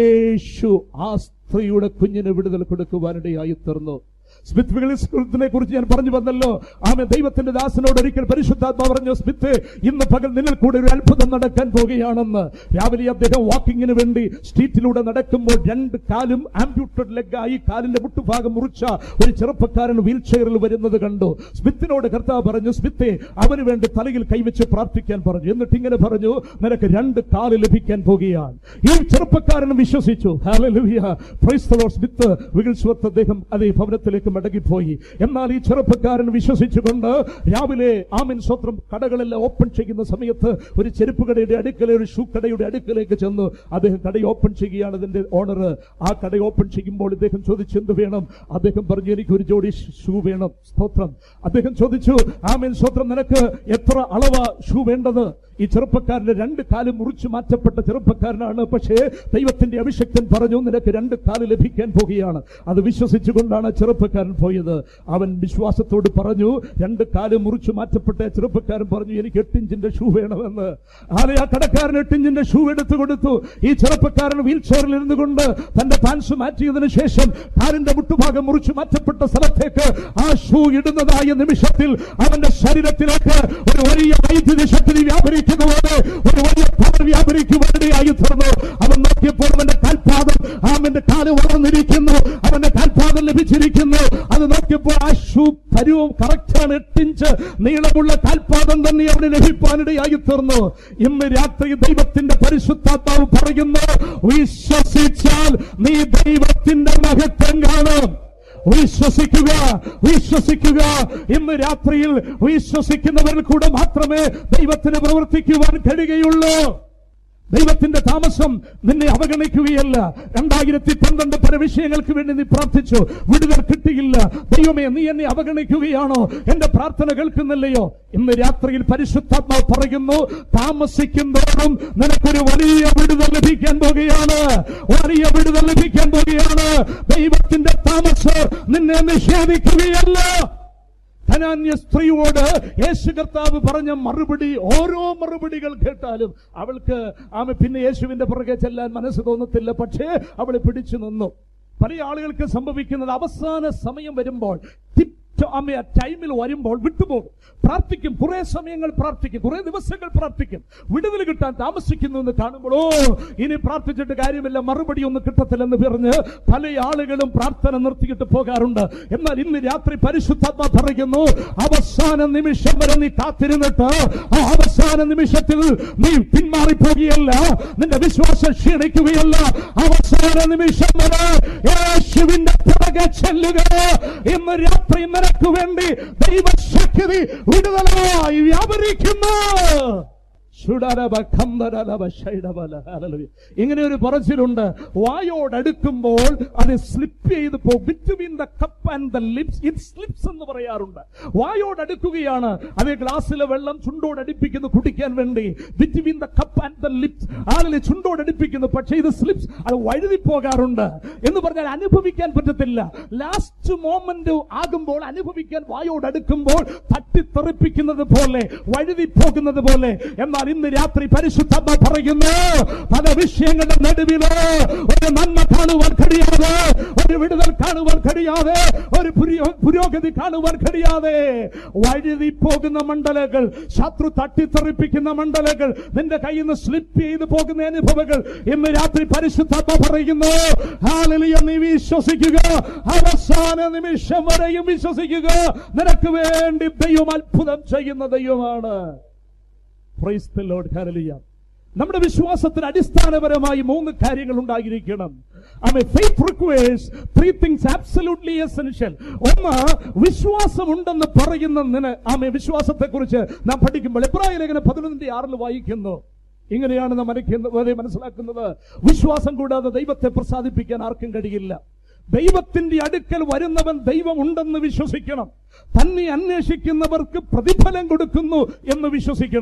യേശു ആ സ്ത്രീയുടെ കുഞ്ഞിന് വിടുതൽ കൊടുക്കുവാനിടയായി തീർന്നു സ്മിത്ത് വിഗലിനെ കുറിച്ച് ഞാൻ പറഞ്ഞു വന്നല്ലോ ആമെ ദൈവത്തിന്റെ ദാസനോട് ഒരിക്കൽ പരിശുദ്ധാത്മ പറഞ്ഞു സ്മിത്ത് ഇന്ന് പകൽ നിന്നിൽ കൂടെ ഒരു അത്ഭുതം നടക്കാൻ പോകുകയാണെന്ന് രാവിലെ അദ്ദേഹം വാക്കിങ്ങിന് വേണ്ടി സ്ട്രീറ്റിലൂടെ നടക്കുമ്പോൾ രണ്ട് കാലും ആംബ്യൂട്ടഡ് ലെഗായി കാലിന്റെ മുട്ടുഭാഗം മുറിച്ച ഒരു ചെറുപ്പക്കാരൻ വീൽ ചെയറിൽ വരുന്നത് കണ്ടു സ്മിത്തിനോട് കർത്താവ് പറഞ്ഞു സ്മിത്തെ അവന് വേണ്ടി തലയിൽ കൈവച്ച് പ്രാർത്ഥിക്കാൻ പറഞ്ഞു എന്നിട്ട് ഇങ്ങനെ പറഞ്ഞു നിനക്ക് രണ്ട് കാല് ലഭിക്കാൻ പോകുകയാണ് ഈ ചെറുപ്പക്കാരൻ വിശ്വസിച്ചു Hallelujah. Praise the Lord. Smith Wigglesworth അദ്ദേഹം അതേ ഭവനത്തിലേക്ക് മടങ്ങിപ്പോയി എന്നാൽ ഈ ചെറുപ്പക്കാരൻ വിശ്വസിച്ചുകൊണ്ട് രാവിലെ ആമിൻ സ്വത്രം കടകളെല്ലാം ഓപ്പൺ ചെയ്യുന്ന സമയത്ത് ഒരു ചെരുപ്പ് കടയുടെ അടുക്കലെ ഒരു ഷൂ കടയുടെ അടുക്കലേക്ക് ചെന്നു അദ്ദേഹം കട ഓപ്പൺ ചെയ്യുകയാണ് ഇതിന്റെ ഓണർ ആ കട ഓപ്പൺ ചെയ്യുമ്പോൾ ഇദ്ദേഹം ചോദിച്ചു എന്ത് വേണം അദ്ദേഹം പറഞ്ഞു എനിക്ക് ഒരു ജോഡി ഷൂ വേണം സ്തോത്രം അദ്ദേഹം ചോദിച്ചു ആമിൻ സ്വത്രം നിനക്ക് എത്ര അളവ ഷൂ വേണ്ടത് ഈ ചെറുപ്പക്കാരന്റെ രണ്ട് കാല് മുറിച്ചു മാറ്റപ്പെട്ട ചെറുപ്പക്കാരനാണ് പക്ഷേ ദൈവത്തിന്റെ അഭിഷക്തൻ പറഞ്ഞു നിനക്ക് രണ്ട് കാല് ലഭിക്കാൻ പോകുകയാണ് അത് വിശ്വസിച്ചുകൊണ്ടാണ് ആ ചെറുപ്പക്കാരൻ പോയത് അവൻ വിശ്വാസത്തോട് പറഞ്ഞു രണ്ട് കാല് മുറിച്ചു മാറ്റപ്പെട്ട ആ ചെറുപ്പക്കാരൻ പറഞ്ഞു എനിക്ക് എട്ടിഞ്ചിന്റെ ഷൂ വേണമെന്ന് ആരെ ആ കടക്കാരൻ എട്ടിഞ്ചിന്റെ ഷൂ എടുത്തു കൊടുത്തു ഈ ചെറുപ്പക്കാരൻ വീൽ ചെയറിൽ ഇരുന്നു കൊണ്ട് തന്റെ പാൻസ് മാറ്റിയതിനു ശേഷം കാലിന്റെ മുട്ടുഭാഗം മുറിച്ചു മാറ്റപ്പെട്ട സ്ഥലത്തേക്ക് ആ ഷൂ ഇടുന്നതായ നിമിഷത്തിൽ അവന്റെ ശരീരത്തിലേക്ക് ഒരു വലിയ വൈദ്യുതി ശക്തി വ്യാപരിക്കുന്ന പോലെ ഒരു വലിയ പവർ വ്യാപരിക്കുവാനിടയായി തീർന്നു അവൻ നോക്കിയപ്പോൾ അവന്റെ കാൽപാദം അവന്റെ കാല് വളർന്നിരിക്കുന്നു അവന്റെ കാൽപാദം ലഭിച്ചിരിക്കുന്നു അത് നോക്കിയപ്പോൾ ആ ഷൂ പരുവം കറക്റ്റാണ് എട്ടിഞ്ച് നീളമുള്ള കാൽപാദം തന്നെ അവിടെ ലഭിക്കാനിടയായി തീർന്നു ഇന്ന് രാത്രി ദൈവത്തിന്റെ പരിശുദ്ധാത്മാവ് പറയുന്നു വിശ്വസിച്ചാൽ നീ ദൈവത്തിന്റെ മഹത്വം കാണും വിശ്വസിക്കുക വിശ്വസിക്കുക ഇന്ന് രാത്രിയിൽ വിശ്വസിക്കുന്നവരിൽ കൂടെ മാത്രമേ ദൈവത്തിന് പ്രവർത്തിക്കുവാൻ കഴിയുകയുള്ളൂ ദൈവത്തിന്റെ താമസം നിന്നെ അവഗണിക്കുകയല്ല രണ്ടായിരത്തി പന്ത്രണ്ട് പല വിഷയങ്ങൾക്ക് വേണ്ടി നീ പ്രാർത്ഥിച്ചു വിടുതൽ കിട്ടിയില്ല ദൈവമേ നീ എന്നെ അവഗണിക്കുകയാണോ എന്റെ പ്രാർത്ഥന കേൾക്കുന്നില്ലയോ ഇന്ന് രാത്രിയിൽ പരിശുദ്ധാത്മാവ് പറയുന്നു താമസിക്കുന്നതോറും നിനക്കൊരു വലിയ വിടുതൽ ലഭിക്കാൻ പോകുകയാണ് വലിയ വിടുതൽ ലഭിക്കാൻ പോകുകയാണ് ദൈവത്തിന്റെ താമസം നിന്നെ നിഷേധിക്കുകയല്ല ധനാന്യ സ്ത്രീയോട് യേശു കർത്താവ് പറഞ്ഞ മറുപടി ഓരോ മറുപടികൾ കേട്ടാലും അവൾക്ക് ആമ പിന്നെ യേശുവിന്റെ പുറകെ ചെല്ലാൻ മനസ്സ് തോന്നത്തില്ല പക്ഷേ അവൾ പിടിച്ചു നിന്നു പല ആളുകൾക്ക് സംഭവിക്കുന്നത് അവസാന സമയം വരുമ്പോൾ ടിപ് ആമ ടൈമിൽ വരുമ്പോൾ വിട്ടുപോകും പ്രാർത്ഥിക്കും കുറെ സമയങ്ങൾ പ്രാർത്ഥിക്കും കുറെ ദിവസങ്ങൾ പ്രാർത്ഥിക്കും വിടുതൽ കിട്ടാൻ താമസിക്കുന്നു എന്ന് കാണുമ്പോൾ ഓ ഇനി പ്രാർത്ഥിച്ചിട്ട് കാര്യമില്ല മറുപടി ഒന്നും കിട്ടത്തില്ലെന്ന് പറഞ്ഞ് പല ആളുകളും പ്രാർത്ഥന നിർത്തിയിട്ട് പോകാറുണ്ട് എന്നാൽ ഇന്ന് രാത്രി പരിശുദ്ധാത്മ പറയുന്നു അവസാന നിമിഷം വരെ നീ കാത്തിരുന്നിട്ട് ആ അവസാന നിമിഷത്തിൽ നീ പിന്മാറിപ്പോകുകയല്ല നിന്റെ വിശ്വാസം ക്ഷീണിക്കുകയല്ല അവസാന നിമിഷം വരെ യേശുവിന്റെ പുറകെ ചെല്ലുക ഇന്ന് രാത്രി നിനക്ക് വേണ്ടി ദൈവശക്തി വിടുതലായി വ്യാപരിക്കുന്നു ശുഡരബ കമ്പരലബ ശൈഡബല. ഹല്ലേലൂയ. ഇങ്ങനെ ഒരു പറച്ചിലുണ്ട് വായോടടുക്കുമ്പോൾ അത് സ്ലിപ്പ് ചെയ്ത് പോകും between the cup and the lips it slips എന്ന് പറയാറുണ്ട് വായോടടുക്കുകയാണ് അതേ ഗ്ലാസ്സിലെ വെള്ളം ചുണ്ടോടടുപ്പിക്കുന്നു കുടിക്കാൻ വേണ്ടി between the cup and the lips ആളിലെ ചുണ്ടോടടുപ്പിക്കുന്നു പക്ഷേ ഇത് സ്ലിപ്സ് അത് വഴുതി പോകാറുണ്ട് എന്ന് പറഞ്ഞാൽ അനുഭവിക്കാൻ പറ്റത്തില്ല ലാസ്റ്റ് മോമെന്റ് ആകുമ്പോൾ അനുഭവിക്കാൻ വായോടടുക്കുമ്പോൾ തട്ടിത്തെറിപ്പിക്കുന്നത് പോലെ വഴുതി പോകുന്നത് പോലെ എന്നാൽ ഇന്ന് രാത്രി പരിശുദ്ധമ്മ പറയുന്നു പല വിഷയങ്ങളുടെ നടുവില് ഒരു നന്മ കാണുവാൻ കഴിയാതെ ഒരു വിടുതൽ കാണുവാൻ കഴിയാതെ ഒരു പുരോ- പുരോഗതി കാണുവാൻ കഴിയാതെ വഴുതി പോകുന്ന മണ്ഡലങ്ങൾ ശത്രു തട്ടിത്തെറിപ്പിക്കുന്ന മണ്ഡലങ്ങൾ നിന്റെ കയ്യിൽ നിന്ന് സ്ലിപ്പ് ചെയ്ത് പോകുന്ന അനുഭവങ്ങൾ ഇന്ന് രാത്രി പരിശുദ്ധമ്മ പറയുന്നു ഹാലലിയ നീ വിശ്വസിക്കുക അവസാന നിമിഷം വരെയും വിശ്വസിക്കുക നിനക്ക് വേണ്ടി ദൈവം അത്ഭുതം ചെയ്യുന്ന ദൈവമാണ് Praise the Lord. Hallelujah. നമ്മുടെ വിശ്വാസത്തിന് അടിസ്ഥാനപരമായി മൂന്ന് കാര്യങ്ങൾ ഉണ്ടായിരിക്കണം ആമേ faith requires three things absolutely essential ഒന്ന് വിശ്വാസമുണ്ടെന്ന് പറയുന്ന നിന ആമേ വിശ്വാസത്തെ കുറിച്ച് നാം പഠിക്കുമ്പോൾ എബ്രായ ലേഖനം പതിനൊന്നിന്റെ ആറിൽ വായിക്കുന്നു ഇങ്ങനെയാണ് നാം മനസ്സിലാക്കുന്നത് മനസ്സിലാക്കുന്നത് വിശ്വാസം കൂടാതെ ദൈവത്തെ പ്രസാദിപ്പിക്കാൻ ആർക്കും കഴിയില്ല ദൈവത്തിന്റെ അടുക്കൽ വരുന്നവൻ ദൈവം ഉണ്ടെന്ന് വിശ്വസിക്കണം തന്നെ അന്വേഷിക്കുന്നവർക്ക് പ്രതിഫലം കൊടുക്കുന്നു എന്ന് വിശ്വസിക്കണം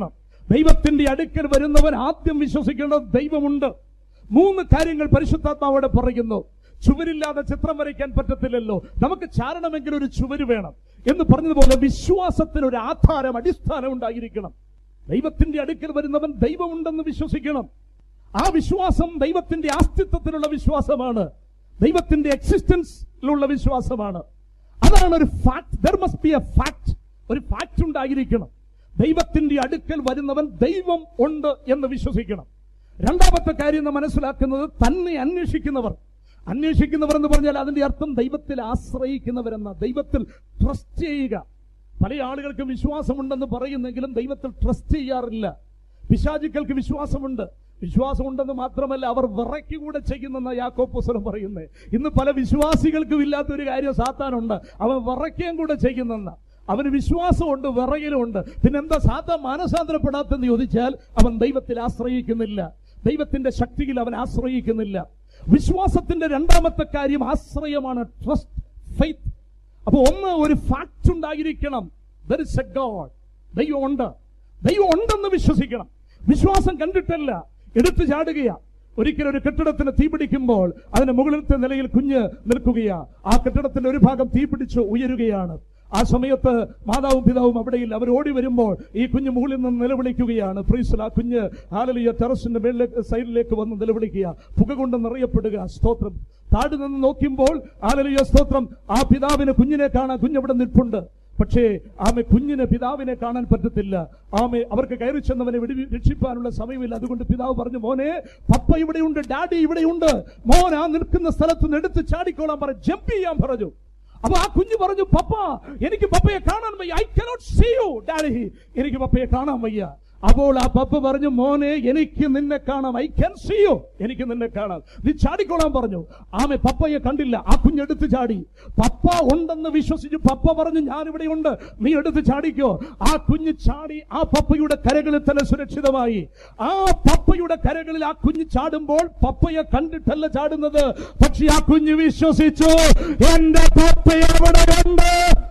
ദൈവത്തിന്റെ അടുക്കൽ വരുന്നവൻ ആദ്യം വിശ്വസിക്കേണ്ടത് ദൈവമുണ്ട് മൂന്ന് കാര്യങ്ങൾ പരിശുദ്ധാത്മാവോടെ പറയുന്നു ചുവരില്ലാതെ ചിത്രം വരയ്ക്കാൻ പറ്റത്തില്ലല്ലോ നമുക്ക് ചാരണമെങ്കിൽ ഒരു ചുവര് വേണം എന്ന് പറഞ്ഞതുപോലെ വിശ്വാസത്തിന് ഒരു ആധാരം അടിസ്ഥാനം ഉണ്ടായിരിക്കണം ദൈവത്തിന്റെ അടുക്കൽ വരുന്നവൻ ദൈവമുണ്ടെന്ന് വിശ്വസിക്കണം ആ വിശ്വാസം ദൈവത്തിന്റെ അസ്തിത്വത്തിലുള്ള വിശ്വാസമാണ് ദൈവത്തിന്റെ എക്സിസ്റ്റൻസിലുള്ള വിശ്വാസമാണ് അതാണ് ഒരു fact there must be a fact ഒരു ഫാക്ട് ഉണ്ടായിരിക്കണം ദൈവത്തിന്റെ അടുക്കൽ വരുന്നവൻ ദൈവം ഉണ്ട് എന്ന് വിശ്വസിക്കണം രണ്ടാമത്തെ കാര്യം നാം മനസ്സിലാക്കുന്നത് തന്നെ അന്വേഷിക്കുന്നവർ അന്വേഷിക്കുന്നവർ എന്ന് പറഞ്ഞാൽ അതിന്റെ അർത്ഥം ദൈവത്തിൽ ആശ്രയിക്കുന്നവരെന്ന ദൈവത്തിൽ ട്രസ്റ്റ് ചെയ്യുക പല ആളുകൾക്ക് വിശ്വാസമുണ്ടെന്ന് പറയുന്നെങ്കിലും ദൈവത്തിൽ ട്രസ്റ്റ് ചെയ്യാറില്ല പിശാചുക്കൾക്ക് വിശ്വാസമുണ്ട് വിശ്വാസമുണ്ടെന്ന് മാത്രമല്ല അവർ വിറയ്ക്ക് കൂടെ ചെയ്യുന്നെന്ന യാക്കോപ്പുസ്തകം പറയുന്നത് ഇന്ന് പല വിശ്വാസികൾക്കും ഇല്ലാത്ത ഒരു കാര്യം സാത്താനുണ്ട് അവൻ വിറയ്ക്കുകയും കൂടെ ചെയ്യുന്നെന്ന അവന് വിശ്വാസമുണ്ട് വിറയലുമുണ്ട് പിന്നെന്താ സാത്താൻ മാനസാന്തരപ്പെടാത്തെന്ന് ചോദിച്ചാൽ അവൻ ദൈവത്തിൽ ആശ്രയിക്കുന്നില്ല ദൈവത്തിന്റെ ശക്തിയിൽ അവൻ ആശ്രയിക്കുന്നില്ല വിശ്വാസത്തിന്റെ രണ്ടാമത്തെ കാര്യം ആശ്രയമാണ് ട്രസ്റ്റ് ഫെയ്ത്ത് അപ്പൊ ഒന്ന് ഒരു ഫാക്ട് ഉണ്ടായിരിക്കണം ദർ ഇസ് എ ഗോഡ് ദൈവം ഉണ്ട് ദൈവം ഉണ്ടെന്ന് വിശ്വസിക്കണം വിശ്വാസം കണ്ടിട്ടല്ല എടുത്തു ചാടുകയാ ഒരിക്കലും ഒരു കെട്ടിടത്തിന് തീപിടിക്കുമ്പോൾ അതിന്റെ മുകളിലത്തെ നിലയിൽ കുഞ്ഞ് നിൽക്കുകയാ ആ കെട്ടിടത്തിന്റെ ഒരു ഭാഗം തീപിടിച്ച് ഉയരുകയാണ് ആ സമയത്ത് മാതാവും പിതാവും അവിടെയില്ല അവർ ഓടി വരുമ്പോൾ ഈ കുഞ്ഞ് മുകളിൽ നിന്ന് നിലവിളിക്കുകയാണ് പ്രീസൽ ആ കുഞ്ഞ് ഹാലലിയ ടെറസിന്റെ മേളിലേക്ക് സൈഡിലേക്ക് വന്ന് നിലവിളിക്കുക പുക കൊണ്ട് നിറയപ്പെടുക സ്തോത്രം താഴെ നിന്ന് നോക്കുമ്പോൾ ഹാലലിയ സ്തോത്രം ആ പിതാവിന് കുഞ്ഞിനെ കാണാൻ കുഞ്ഞവിടെ നിൽപ്പുണ്ട് പക്ഷേ ആമെ കുഞ്ഞിന് പിതാവിനെ കാണാൻ പറ്റത്തില്ല ആമെ അവർക്ക് കയറി ചെന്നവനെ വിടി രക്ഷിപ്പാനുള്ള സമയമില്ല അതുകൊണ്ട് പിതാവ് പറഞ്ഞു മോനെ പപ്പ ഇവിടെയുണ്ട് ഡാഡി ഇവിടെയുണ്ട് മോൻ ആ നിൽക്കുന്ന സ്ഥലത്ത് നിന്ന് എടുത്ത് ചാടിക്കോളാൻ പറഞ്ഞു ജമ്പ് ചെയ്യാൻ പറഞ്ഞു അപ്പൊ ആ കുഞ്ഞ് പറഞ്ഞു പപ്പ എനിക്ക് പപ്പയെ കാണാൻ വയ്യ I cannot see you daddy എനിക്ക് പപ്പയെ കാണാൻ വയ്യ അപ്പോൾ ആ പപ്പ പറഞ്ഞു മോനെ എനിക്ക് നിന്നെ കാണാം ഐ ക്യാൻ സീ യു എനിക്ക് നിന്നെ കാണാം നീ ചാടിക്കോളാൻ പറഞ്ഞു ആമെ പപ്പയെ കണ്ടില്ല ആ കുഞ്ഞെടുത്ത് ചാടി പപ്പ ഉണ്ടെന്ന് വിശ്വസിച്ചു പപ്പ പറഞ്ഞു ഞാനിവിടെ ഉണ്ട് നീ എടുത്ത് ചാടിക്കോ ആ കുഞ്ഞ് ചാടി ആ പപ്പയുടെ കരകളിൽ തന്നെ സുരക്ഷിതമായി ആ പപ്പയുടെ കരകളിൽ ആ കുഞ്ഞ് ചാടുമ്പോൾ പപ്പയെ കണ്ടിട്ടല്ല ചാടുന്നത് പക്ഷെ ആ കുഞ്ഞ് വിശ്വസിച്ചു എന്റെ പപ്പ അവിടെ ഉണ്ട്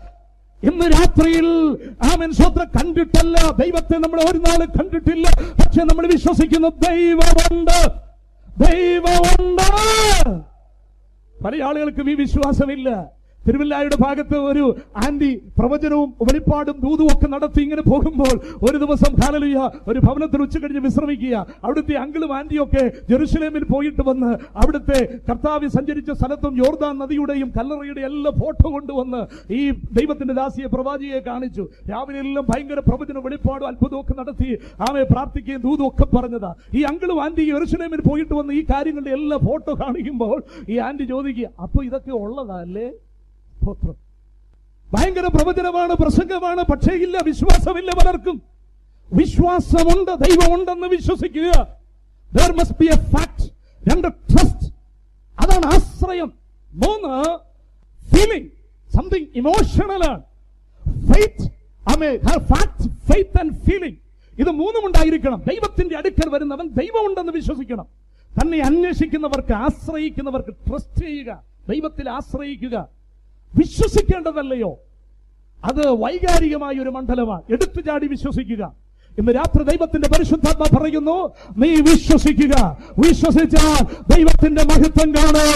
ഇന്ന് രാത്രിയിൽ ആമൻ സ്വത്രം കണ്ടിട്ടല്ല ദൈവത്തെ നമ്മൾ ഒരു നാൾ കണ്ടിട്ടില്ല പക്ഷെ നമ്മൾ വിശ്വസിക്കുന്നു ദൈവമുണ്ട് ദൈവമുണ്ട് പല ആളുകൾക്കും ഈ വിശ്വാസമില്ല തിരുവല്ലായുടെ ഭാഗത്ത് ഒരു ആന്റി പ്രവചനവും വെളിപ്പാടും ദൂതും ഒക്കെ നടത്തി ഇങ്ങനെ പോകുമ്പോൾ ഒരു ദിവസം ഖാലലിയ ഒരു ഭവനത്തിൽ ഉച്ച കഴിഞ്ഞ് വിശ്രമിക്കുക അവിടുത്തെ അങ്കിളും ആന്റിയും ഒക്കെ ജെറുസലേമിൽ പോയിട്ട് വന്ന് അവിടുത്തെ കർത്താവ് സഞ്ചരിച്ച സ്ഥലത്തും യോർദാൻ നദിയുടെയും കല്ലറയുടെ എല്ലാം ഫോട്ടോ കൊണ്ടുവന്ന് ഈ ദൈവത്തിന്റെ ദാസിയെ പ്രവാചിയെ കാണിച്ചു രാവിലെ എല്ലാം ഭയങ്കര പ്രവചന വെളിപ്പാടും അത്ഭുതവും ഒക്കെ നടത്തി ആമെ പ്രാർത്ഥിക്കുകയും ദൂതും ഒക്കെ പറഞ്ഞതാ ഈ അങ്കിളും ആന്റി യെറുസലേമിൽ പോയിട്ട് വന്ന് ഈ കാര്യങ്ങളുടെ എല്ലാ ഫോട്ടോ കാണിക്കുമ്പോൾ ഈ ആന്റി ചോദിക്കുക അപ്പൊ ഇതൊക്കെ ഉള്ളതാ അല്ലേ സ്തോത്രം ഭയങ്കര പ്രവചനമാണ് പ്രസംഗമാണ് പക്ഷേ ഇല്ല വിശ്വാസമില്ല പലർക്കും വിശ്വാസമുണ്ട് ദൈവമുണ്ടെന്ന് വിശ്വസിക്കുക there must be a fact രണ്ട് ട്രസ്റ്റ് അതാണ് ആശ്രയം മൂന്ന് ഫീലിംഗ് സംതിങ് ഇമോഷണലാണ് ഫെയ്ത്ത് ആമേ ഫാക്ട് ഫെയ്ത്ത് ആൻഡ് ഫീലിംഗ് ഇത് മൂന്നും ഉണ്ടായിരിക്കണം ദൈവത്തിന്റെ അടുക്കൽ വരുന്നവൻ ദൈവമുണ്ടെന്ന് വിശ്വസിക്കണം തന്നെ അന്വേഷിക്കുന്നവർക്ക് ആശ്രയിക്കുന്നവർക്ക് ട്രസ്റ്റ് ചെയ്യുക ദൈവത്തിൽ ആശ്രയിക്കുക വിശ്വസിക്കേണ്ടതല്ലയോ അത് വൈകാരികമായ ഒരു മണ്ഡലമാണ് എടുത്തു ചാടി വിശ്വസിക്കുക ഇന്ന് രാത്രി ദൈവത്തിന്റെ പരിശുദ്ധാത്മ പറയുന്നു നീ വിശ്വസിക്കുക വിശ്വസിച്ചാൽ ദൈവത്തിന്റെ മഹത്വം കാണ്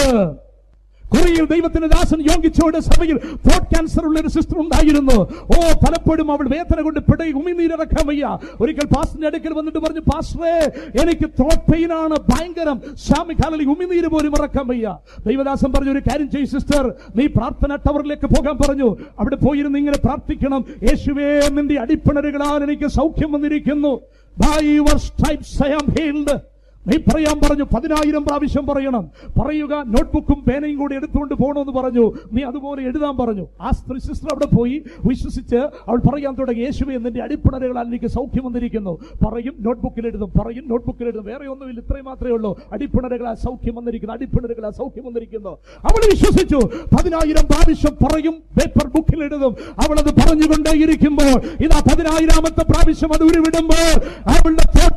കൊറിയയിൽ ദൈവത്തിന്റെ ദാസൻ യോഗിച്ചോട് സഭയിൽ ത്രോട്ട് ക്യാൻസർ ഉള്ള ഒരു സിസ്റ്റർ ഉണ്ടായിരുന്നു ഓ പലപ്പോഴും അവൾ വേദന കൊണ്ട് പിടയും ഉമിനീരിറക്കാൻ വയ്യ ഒരിക്കൽ പാസ്റ്ററിന്റെ അടുക്കൽ വന്നിട്ട് പറഞ്ഞു പാസ്റ്ററേ എനിക്ക് ത്രോട്ട് പെയിൻ ആണ് ഭയങ്കരം ശാമി കാലയിൽ ഉമിനീര് പോലും ഇറക്കാൻ വയ്യ ദൈവദാസൻ പറഞ്ഞു ഒരു കാര്യം ചെയ്യും സിസ്റ്റർ നീ പ്രാർത്ഥന ടവറിലേക്ക് പോകാൻ പറഞ്ഞു അവിടെ പോയിരുന്ന് ഇങ്ങനെ പ്രാർത്ഥിക്കണം യേശുവേ നിന്റെ അടിപ്പിണരുകളാൽ എനിക്ക് സൗഖ്യം വന്നിരിക്കുന്നു by your stripes I am healed നീ പറയാൻ പറഞ്ഞു പതിനായിരം പ്രാവശ്യം പറയണം പറയുക നോട്ട്ബുക്കും പേനയും കൂടി എടുത്തുകൊണ്ട് പോകണമെന്ന് പറഞ്ഞു നീ അതുപോലെ എഴുതാൻ പറഞ്ഞു ആ സ്ത്രീ സിസ്റ്റർ അവിടെ പോയി വിശ്വസിച്ച് അവൾ പറയാൻ തുടങ്ങി യേശുവെ നിന്റെ അടിപ്പിണരുകളാൽ എനിക്ക് സൗഖ്യം വന്നിരിക്കുന്നു പറയും നോട്ട്ബുക്കിൽ എഴുതും പറയും നോട്ട്ബുക്കിൽ എഴുതും വേറെ ഒന്നുമില്ല ഇത്രയും മാത്രമേ ഉള്ളൂ അടിപ്പിണരുകളാൽ സൗഖ്യം വന്നിരിക്കുന്നു അടിപ്പിണരുകളാൽ സൗഖ്യം വന്നിരിക്കുന്നു അവൾ വിശ്വസിച്ചു പതിനായിരം പ്രാവശ്യം പറയും പേപ്പർ ബുക്കിൽ എഴുതും അവൾ അത് പറഞ്ഞുകൊണ്ടേയിരിക്കുമ്പോൾ ഇതാ പതിനായിരാമത്തെ പ്രാവശ്യം അത് ഉരുവിടുമ്പോൾ അവളുടെ തോട്ടി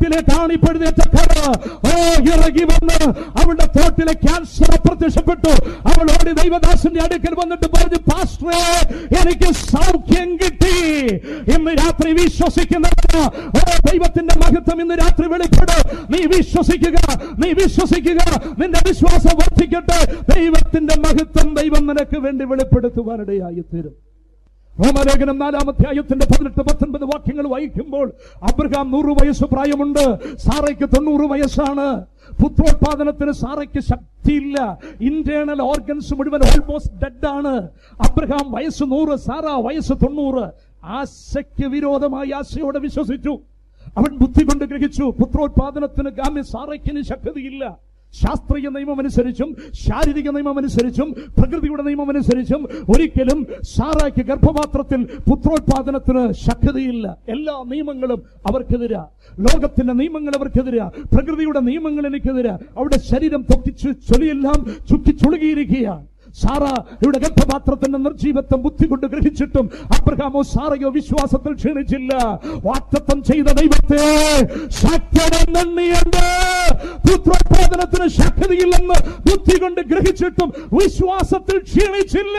തോട്ടിലേക്കാണ് ഇപ്പോഴത്തെ കഥ ഓ ഇറങ്ങി വന്ന് അവളുടെ തോട്ടിലെ ക്യാൻസർ അപ്രത്യക്ഷപ്പെട്ടു അവൾ ഓടി ദൈവദാസന്റെ അടുക്കൽ വന്നിട്ട് പറഞ്ഞു പാസ്റ്ററെ എനിക്ക് സൗഖ്യം കിട്ടി ഇന്ന് രാത്രി വിശ്വസിക്കുന്നവന് ഓ ദൈവത്തിന്റെ മഹത്വം ഇന്ന് രാത്രി വെളിപ്പെടും നീ വിശ്വസിക്കുക നീ വിശ്വസിക്കുക നിന്റെ വിശ്വാസം വർദ്ധിക്കട്ടെ ദൈവത്തിന്റെ മഹത്വം ദൈവം നിനക്ക് വേണ്ടി വെളിപ്പെടുത്തുവാനിടയായി തീരും റോമലേഖനം നാലാം അധ്യായത്തിന്റെ പതിനെട്ട് പത്തൊൻപത് വാക്യങ്ങൾ വായിക്കുമ്പോൾ അബ്രഹാം നൂറ് വയസ്സ് പ്രായമുണ്ട് സാറയ്ക്ക് തൊണ്ണൂറ് വയസ്സാണ് പുത്രോത്പാദനത്തിന് സാറയ്ക്ക് ശക്തിയില്ല ഇന്റേണൽ ഓർഗൻസ് മുഴുവൻ ഓൾമോസ്റ്റ് ഡെഡ് ആണ് അബ്രഹാം വയസ്സ് നൂറ് സാറ വയസ്സ് തൊണ്ണൂറ് ആശയ്ക്ക് വിരോധമായി ആശയോടെ വിശ്വസിച്ചു അവൻ ബുദ്ധി കൊണ്ട് ഗ്രഹിച്ചു പുത്രോത്പാദനത്തിന് ഗാമ്യ സാറയ്ക്കിന് ശക്തിയില്ല ശാസ്ത്രീയ നിയമം അനുസരിച്ചും ശാരീരിക നിയമം അനുസരിച്ചും പ്രകൃതിയുടെ നിയമം അനുസരിച്ചും ഒരിക്കലും സാറായ്ക്ക് ഗർഭപാത്രത്തിൽ പുത്രോത്പാദനത്തിന് ശക്തിയില്ല എല്ലാ നിയമങ്ങളും അവർക്കെതിരാ ലോകത്തിന്റെ നിയമങ്ങൾ അവർക്കെതിരാ പ്രകൃതിയുടെ നിയമങ്ങൾ എനിക്കെതിരാ അവിടെ ശരീരം തൊക്കിച്ചു ചൊലിയെല്ലാം ചുറ്റി ചുളുകിയിരിക്കുകയാണ് സാറ ഇവിടെ ഗർഭപാത്രത്തിന്റെ നിർജീവത്വം ബുദ്ധി കൊണ്ട് ഗ്രഹിച്ചിട്ടും അബ്രഹാമോ സാറയോ വിശ്വാസത്തിൽ ക്ഷീണിച്ചില്ല വാക്തത്വം ചെയ്ത ദൈവത്തെ ശക്തനെണ്ണിയുണ്ട് പുത്രോത്പാദനത്തിന് ശക്തിയില്ലെന്ന് ബുദ്ധി കൊണ്ട് ഗ്രഹിച്ചിട്ടും വിശ്വാസത്തിൽ ക്ഷീണിച്ചില്ല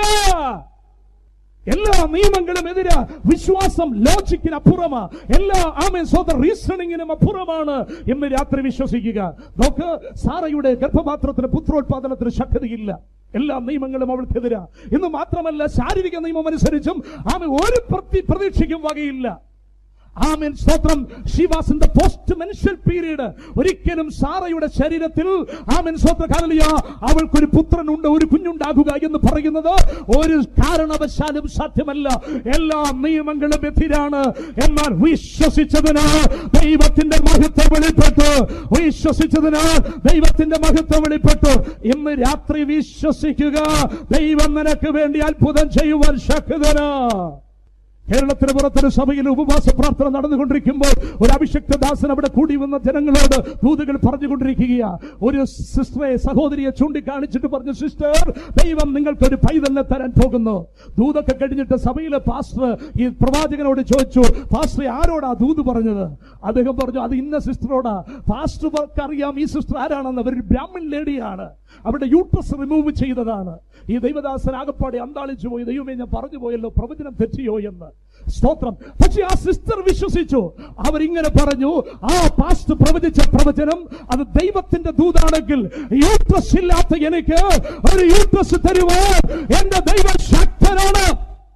എല്ലാ നിയമങ്ങളും എതിരാ വിശ്വാസം ലോജിക്കിന് അപ്പുറമാ എല്ലാ ആമേ സ്വത റീസണിങ്ങിനും അപ്പുറമാണ് എന്ന് രാത്രി വിശ്വസിക്കുക നോക്ക് സാറയുടെ ഗർഭപാത്രത്തിന് പുത്രോത്പാദനത്തിന് ശക്തിയില്ല എല്ലാ നിയമങ്ങളും അവൾക്കെതിരാ ഇന്ന് മാത്രമല്ല ശാരീരിക നിയമം അനുസരിച്ചും ആമെ ഒരു പ്രതി പ്രതീക്ഷയ്ക്കും വകയില്ല ആമേൻ സ്തോത്രം ഷിവാസിന്റെ പോസ്റ്റ് മെൻഷ്യൽ പീരീഡ് ഒരിക്കലും സാറയുടെ ശരീരത്തിൽ ആമേൻ സ്തോത്ര കാലിയ അവൾക്കൊരു പുത്രനുണ്ട് ഒരു കുഞ്ഞുണ്ടാകുക എന്ന് പറയുന്നത് ഒരു കാരണവശാലും സാധ്യമല്ല എല്ലാ നിയമങ്ങളും എതിരാണ് എന്നാൽ വിശ്വസിച്ചതിന് ദൈവത്തിന്റെ മഹത്വം വെളിപ്പെട്ടു വിശ്വസിച്ചതിന് ദൈവത്തിന്റെ മഹത്വം വെളിപ്പെട്ടു ഇന്ന് രാത്രി വിശ്വസിക്കുക ദൈവം നിനക്ക് വേണ്ടി അത്ഭുതം ചെയ്യുവാൻ ശക്തനാ കേരളത്തിന് പുറത്തൊരു സഭയിൽ ഉപവാസ പ്രാർത്ഥന നടന്നുകൊണ്ടിരിക്കുമ്പോൾ ഒരു അഭിഷക്ത ദാസൻ അവിടെ കൂടി വന്ന ജനങ്ങളോട് ദൂതുകൾ പറഞ്ഞുകൊണ്ടിരിക്കുകയാ ഒരു സിസ്റ്ററെ സഹോദരിയെ ചൂണ്ടിക്കാണിച്ചിട്ട് പറഞ്ഞു സിസ്റ്റർ ദൈവം നിങ്ങൾക്ക് ഒരു പൈതലിനെ തരാൻ പോകുന്നു ദൂതൊക്കെ കഴിഞ്ഞിട്ട് സഭയിലെ പാസ്റ്റർ ഈ പ്രവാചകനോട് ചോദിച്ചു പാസ്റ്റർ ആരോടാ ദൂത് പറഞ്ഞത് അദ്ദേഹം പറഞ്ഞു അത് ഇന്ന സിസ്റ്ററോടാ പാസ്റ്റർക്ക് അറിയാം ഈ സിസ്റ്റർ ആരാണെന്ന് അവർ ബ്രാഹ്മൺ ലേഡിയാണ് അവിടെ യൂട്രസ് റിമൂവ് ചെയ്തതാണ് ഈ ദൈവദാസൻ ആകപ്പാടെ അന്താളിച്ചു പോയി ദൈവമേ ഞാൻ പറഞ്ഞു പോയല്ലോ പ്രവചനം തെറ്റിയോ എന്ന് സ്തോത്രം പക്ഷെ ആ സിസ്റ്റർ വിശ്വസിച്ചു അവരിങ്ങനെ പറഞ്ഞു ആ പാസ്റ്റ് പ്രവചിച്ച പ്രവചനം അത് ദൈവത്തിന്റെ ദൂതാണെങ്കിൽ യൂട്രസ് ഇല്ലാത്ത എനിക്ക് ഒരു യൂട്രസ് തരുവാൻ എന്റെ ദൈവം ശക്തനാണ്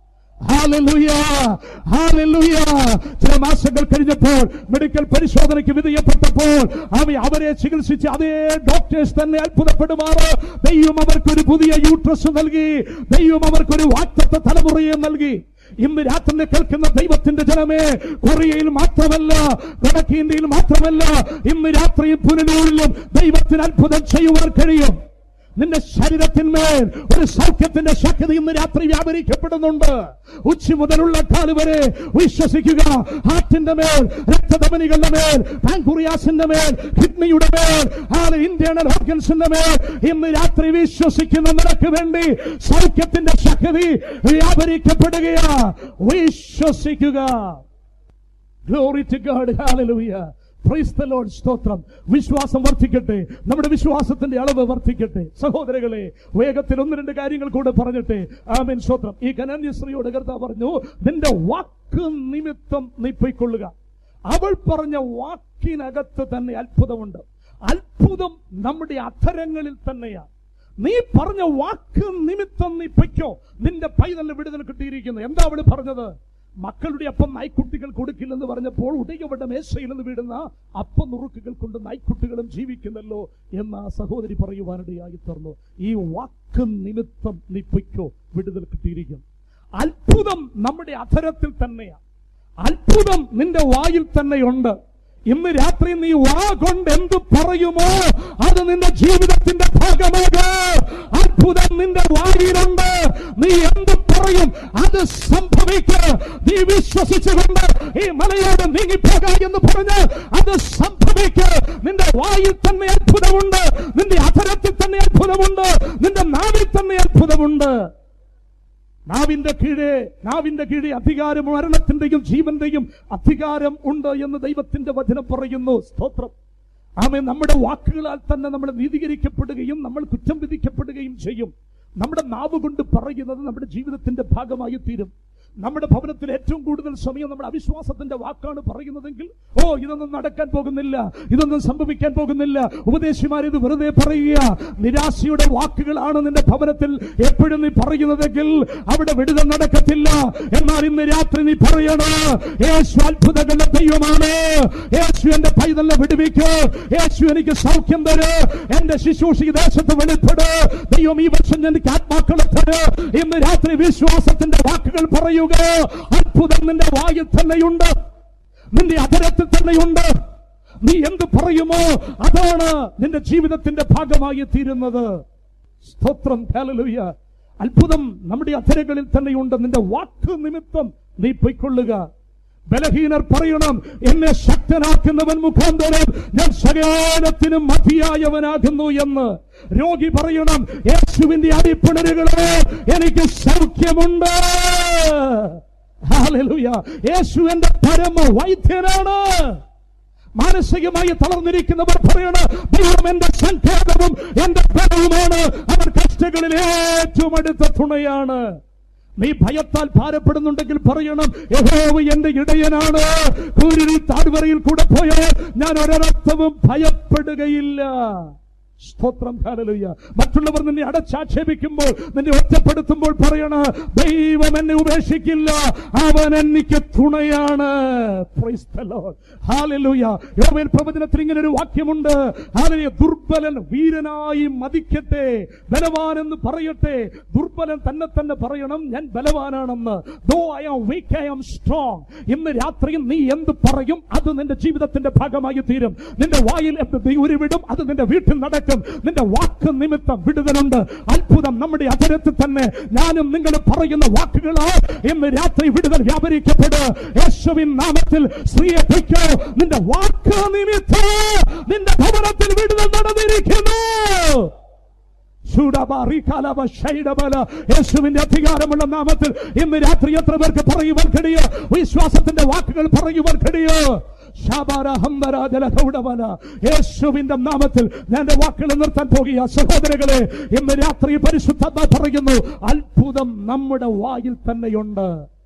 ഹാലലുയ ഹാലലുയ ചില മാസങ്ങൾ കഴിഞ്ഞപ്പോൾ മെഡിക്കൽ പരിശോധനയ്ക്ക് വിധേയപ്പെട്ടപ്പോൾ അവ അവരെ ചികിത്സിച്ച് അതേ ഡോക്ടേഴ്സ് തന്നെ അത്ഭുതപ്പെടുമാറ് ദൈവം അവർക്കൊരു പുതിയ യൂട്രസ് നൽകി ദൈവം അവർക്കൊരു വാക്തത്വ തലമുറയെ നൽകി ഇന്ന് രാത്രി കേൾക്കുന്ന ദൈവത്തിന്റെ ജനമേ കൊറിയയിൽ മാത്രമല്ല വടക്കേ ഇന്ത്യയിൽ മാത്രമല്ല ഇന്ന് രാത്രിയും പുനലൂരിലും ദൈവത്തിന് അത്ഭുതം ചെയ്യുവാൻ കഴിയും നിന്റെ ശരീരത്തിന്മേൽ ഒരു സൗഖ്യത്തിന്റെ ശക്തി ഇന്ന് രാത്രി വ്യാപരിക്കപ്പെടുന്നുണ്ട് ഉച്ച മുതലുള്ള കാല് വരെ വിശ്വസിക്കുക ഹാർട്ടിന്റെ മേൽ രക്തധമനികളുടെ മേൽ പാൻകുറിയാസിന്റെ മേൽ കിഡ്നിയുടെ മേൽ ഇന്റേണൽ ഓർഗൻസിന്റെ മേൽ ഇന്ന് രാത്രി വിശ്വസിക്കുന്ന നിനക്ക് വേണ്ടി സൗഖ്യത്തിന്റെ ശക്തി വ്യാപരിക്കപ്പെടുകയാ വിശ്വസിക്കുക glory to God hallelujah praise the Lord സ്തോത്രം വിശ്വാസം വർദ്ധിക്കട്ടെ നമ്മുടെ വിശ്വാസത്തിന്റെ അളവ് വർദ്ധിക്കട്ടെ സഹോദരങ്ങളെ വേഗത്തിൽ ഒന്ന് രണ്ട് കാര്യങ്ങൾ കൂടെ പറഞ്ഞിട്ടെ ആമേൻ സ്തോത്രം ഈ കനാന്യശ്രീയോട് കർത്താവ് പറഞ്ഞു നിന്റെ വാക്ക് നിമിത്തം നീ പൊയ്ക്കൊള്ളുക അവൾ പറഞ്ഞ വാക്കിനകത്ത് തന്നെ അത്ഭുതമുണ്ട് അത്ഭുതം നമ്മുടെ അധരങ്ങളിൽ തന്നെയാണ് നീ പറഞ്ഞ വാക്ക് നിമിത്തം നീ പൊയ്ക്കോ നിന്റെ പൈതലിന് വിടുതൽ കിട്ടിയിരിക്കുന്നു എന്താ അവള് പറഞ്ഞത് മക്കളുടെ അപ്പം നായ്ക്കുട്ടികൾ കൊടുക്കില്ലെന്ന് പറഞ്ഞപ്പോൾ ഉടയവരുടെ മേശയിൽ നിന്ന് വീടുന്ന അപ്പം നുറുക്കുകൾ കൊണ്ട് നായ്ക്കുട്ടികളും ജീവിക്കുന്നല്ലോ എന്ന് ആ സഹോദരി പറയുവാനിടയായി തീർന്നു ഈ വാക്ക് നിമിത്തം നീ പൊയ്ക്കോ വിടുതൽ കിട്ടിയിരിക്കും അത്ഭുതം നമ്മുടെ അധരത്തിൽ തന്നെയാണ് അത്ഭുതം നിന്റെ വായിൽ തന്നെയുണ്ട് ഇന്ന് രാത്രി നീ വാ കൊണ്ട് എന്ത് പറയുമോ അത് നിന്റെ ജീവിതത്തിന്റെ ഭാഗമാകെ അത്ഭുതം നിന്റെ വായിലുണ്ട് നീ എന്ത് പറയും അത് സംഭവിക്ക നീ വിശ്വസിച്ചുകൊണ്ട് ഈ മലയോട് നീങ്ങിപ്പോക എന്ന് പറഞ്ഞ് അത് സംഭവിക്ക നിന്റെ വായിൽ തന്നെ അത്ഭുതമുണ്ട് നിന്റെ അധരത്തിൽ തന്നെ അത്ഭുതമുണ്ട് നിന്റെ നാവിൽ തന്നെ അത്ഭുതമുണ്ട് നാവിന്റെ കീഴെ നാവിന്റെ കീഴെ അധികാരം മരണത്തിന്റെയും ജീവന്റെയും അധികാരം ഉണ്ട് എന്ന് ദൈവത്തിന്റെ വചനം പറയുന്നു സ്തോത്രം ആമേ നമ്മുടെ വാക്കുകളാൽ തന്നെ നമ്മൾ നീതീകരിക്കപ്പെടുകയും നമ്മൾ കുറ്റം വിധിക്കപ്പെടുകയും ചെയ്യും നമ്മുടെ നാവ് കൊണ്ട് പറയുന്നത് നമ്മുടെ ജീവിതത്തിന്റെ ഭാഗമായി തീരും നമ്മുടെ ഭവനത്തിൽ ഏറ്റവും കൂടുതൽ സമയം നമ്മുടെ അവിശ്വാസത്തിന്റെ വാക്കാണ് പറയുന്നതെങ്കിൽ ഓ ഇതൊന്നും നടക്കാൻ പോകുന്നില്ല ഇതൊന്നും സംഭവിക്കാൻ പോകുന്നില്ല ഉപദേശിമാർ ഇത് വെറുതെ പറയുക നിരാശയുടെ വാക്കുകളാണ് നിന്റെ ഭവനത്തിൽ എപ്പോഴും നീ പറയുന്നതെങ്കിൽ അവിടെ വിടുതൽ നടക്കത്തില്ല എന്നാൽ ഇന്ന് രാത്രി നീ പറയണ യേശു അത്ഭുതങ്ങളുടെ ദൈവമാണ് യേശു എന്റെ പൈതലിനെ വിടുവിക്ക് യേശു എനിക്ക് സൗഖ്യം തര് എന്റെ ശുശ്രൂഷ ഈ ദേശത്ത് വെളിപ്പെട് ദൈവം ഈ വർഷം എനിക്ക് ആത്മാക്കളെ തര് ഇന്ന് രാത്രി വിശ്വാസത്തിന്റെ വാക്കുകൾ പറയുക അത്ഭുതം നിന്റെ വായിൽ തന്നെയുണ്ട് നിന്റെ അധരത്തിൽ തന്നെയുണ്ട് നീ എന്ത് പറയുമോ അതാണ് നിന്റെ ജീവിതത്തിന്റെ ഭാഗമായി തീരുന്നത് സ്തോത്രം ഹല്ലേലൂയ അത്ഭുതം നമ്മുടെ അധരങ്ങളിൽ തന്നെയുണ്ട് നിന്റെ വാക്ക് നിമിത്തം നീ പൊയ്ക്കൊള്ളുക ബലഹീനർ പറയണം എന്നെ ശക്തനാക്കുന്നവൻ മുഖാന്തരം ഞാൻ സകലത്തിനും മതിയായവനാകുന്നു എന്ന് രോഗി പറയണം യേശുവിന്റെ അടിപ്പിണരുകളെ എനിക്ക് സൗഖ്യമുണ്ട് ഹല്ലേലൂയ യേശു എന്റെ പരമ വൈദ്യനാണ് മാനസികമായി തളർന്നിരിക്കുന്നവർ പറയണ ദൈവം എന്റെ സങ്കേതവും എന്റെ ബലവുമാണ് അവൻ കഷ്ടങ്ങളിൽ ഏറ്റവും അടുത്ത തുണയാണ് നീ ഭയത്താൽ ഭാരപ്പെടുന്നുണ്ടെങ്കിൽ പറയണം യഹോവ എന്റെ ഇടയനാണ് കൂരിൽ താഴ്വരയിൽ കൂടെ പോയാൽ ഞാൻ ഒരർത്ഥവും ഭയപ്പെടുകയില്ല സ്തോത്രം ഹല്ലേലൂയ മറ്റുള്ളവർ നിന്നെ അടച്ചാക്ഷേപിക്കുമ്പോൾ നിന്നെ ഒറ്റപ്പെടുത്തുമ്പോൾ പറയണ ദൈവം എന്നെ ഉപേക്ഷിക്കില്ല അവൻ എനിക്ക് തുണയാണ് Praise the Lord. Hallelujah. യോവേൽ പ്രവചനത്തിൽ ഇങ്ങനെ ഒരു വാക്യമുണ്ട് ഹാലലിയ ദുർബലൻ വീരനായി മതിക്കട്ടെ ബലവാൻ എന്ന് പറയട്ടെ ദുർബലൻ തന്നെ തന്നെ പറയണം ഞാൻ ബലവാനാണെന്ന് though I am weak I am strong ഇന്ന് രാത്രിയും നീ എന്ത് പറയും അത് നിന്റെ ജീവിതത്തിന്റെ ഭാഗമായി തീരും നിന്റെ വായിൽ എന്ത് നീ ഉരുവിടും അത് നിന്റെ വീട്ടിൽ നടക്കും നിന്റെ വാക്ക് നിമിത്തം വിടുതലുണ്ട് അത്ഭുതം നമ്മുടെ അധരത്തിൽ തന്നെ ഞാനും നിങ്ങൾ പറയുന്ന വാക്കുകളോ ഇന്ന് രാത്രി വിടുതൽ വ്യാപരിക്കപ്പെടുക യേശുവിൻ നാമത്തിൽ സ്ത്രീയെ പൊയ്ക്കോ നിന്റെ വാക്ക് നിമിത്തം നിന്റെ ഭവനത്തിൽ വിടുതൽ നടന്നിരിക്കുന്നു ശൂഡബാറി കാലബ ശൈഡബല. യേശുവിന്റെ അധികാരമുള്ള നാമത്തിൽ ഇന്ന് രാത്രി എത്ര പേർക്ക് പറയുവാൻ കഴിയോ വിശ്വാസത്തിന്റെ വാക്കുകൾ പറയുവാൻ കഴിയോ ശാബാര ഹംബര ജലഹൗഡബല. യേശുവിന്റെ നാമത്തിൽ ഞാൻ എന്റെ വാക്കുകൾ നിർത്താൻ പോകുക സഹോദരങ്ങളെ ഇന്ന് രാത്രി പരിശുദ്ധ പറയുന്നു അത്ഭുതം നമ്മുടെ വായിൽ തന്നെയുണ്ട്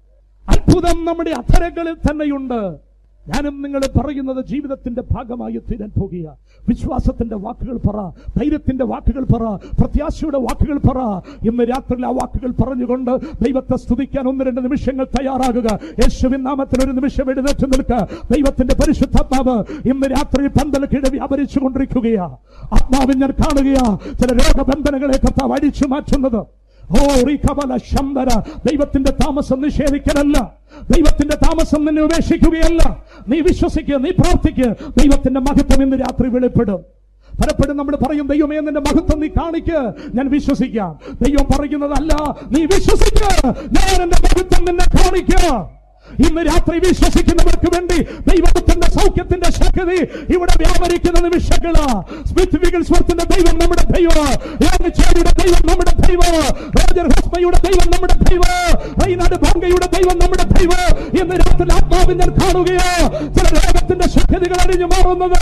അത്ഭുതം നമ്മുടെ അധരങ്ങളിൽ തന്നെയുണ്ട് ഞാനും നിങ്ങൾ പറയുന്നത് ജീവിതത്തിന്റെ ഭാഗമായി തീരാൻ പോകുക വിശ്വാസത്തിന്റെ വാക്കുകൾ പറ ധൈര്യത്തിന്റെ വാക്കുകൾ പറ പ്രത്യാശയുടെ വാക്കുകൾ പറ ഇന്ന് രാത്രിയിൽ ആ വാക്കുകൾ പറഞ്ഞുകൊണ്ട് ദൈവത്തെ സ്തുതിക്കാൻ ഒന്ന് രണ്ട് നിമിഷങ്ങൾ തയ്യാറാകുക യേശുവിൻ നാമത്തിൽ ഒരു നിമിഷം എഴുന്നേറ്റ് നിൽക്കുക ദൈവത്തിന്റെ പരിശുദ്ധാത്മാവ് ഇന്ന് രാത്രി പന്തൽ കീഴ വ്യാപരിച്ചു കൊണ്ടിരിക്കുകയാ ആത്മാവിൽ ഞാൻ കാണുകയാ ചില രോഗബന്ധനങ്ങളെ കർത്താവ് അടിച്ചു മാറ്റുന്നത് ഓ റിഖബല ശംബര ദൈവത്തിന്റെ താമസം നിഷേധിക്കലല്ല ദൈവത്തിന്റെ താമസം നിന്നെ ഉപേക്ഷിക്കുകയല്ല നീ വിശ്വസിക്കുക നീ പ്രാർത്ഥിക്കുക ദൈവത്തിന്റെ മഹത്വം ഇന്ന് രാത്രി വെളിപ്പെടും പലപ്പോഴും നമ്മൾ പറയും ദൈവമേ നിന്റെ മഹത്വം നീ കാണിക്ക് ഞാൻ വിശ്വസിക്കാം ദൈവം പറയുന്നതല്ല നീ വിശ്വസിക്കുക ഞാൻ എന്റെ മഹത്വം നിന്നെ കാണിക്കുക ഇന്ന് രാത്രി വിശ്വസിക്കുന്നവർക്ക് വേണ്ടി ദൈവത്തിന്റെ സൗഖ്യത്തിന്റെ ശക്തി ഇവിടെ വ്യാപരിക്കുന്ന നിമിഷങ്ങള് സ്മിത്ത് വിഗൽസ്വർത്തിന്റെ ദൈവം നമ്മുടെ ദൈവം യാഗചാരിയുടെ ദൈവം നമ്മുടെ ദൈവം റോജർ ഹോസ്മയുടെ ദൈവം നമ്മുടെ ദൈവം റൈനാട് ഭാങ്കയുടെ ദൈവം നമ്മുടെ ദൈവം ഇന്ന് രാത്രി ആത്മാവിൽ ഞാൻ കാണുകയോ ചില രോഗത്തിന്റെ ശക്തികൾ അടിഞ്ഞു മാറുന്നത്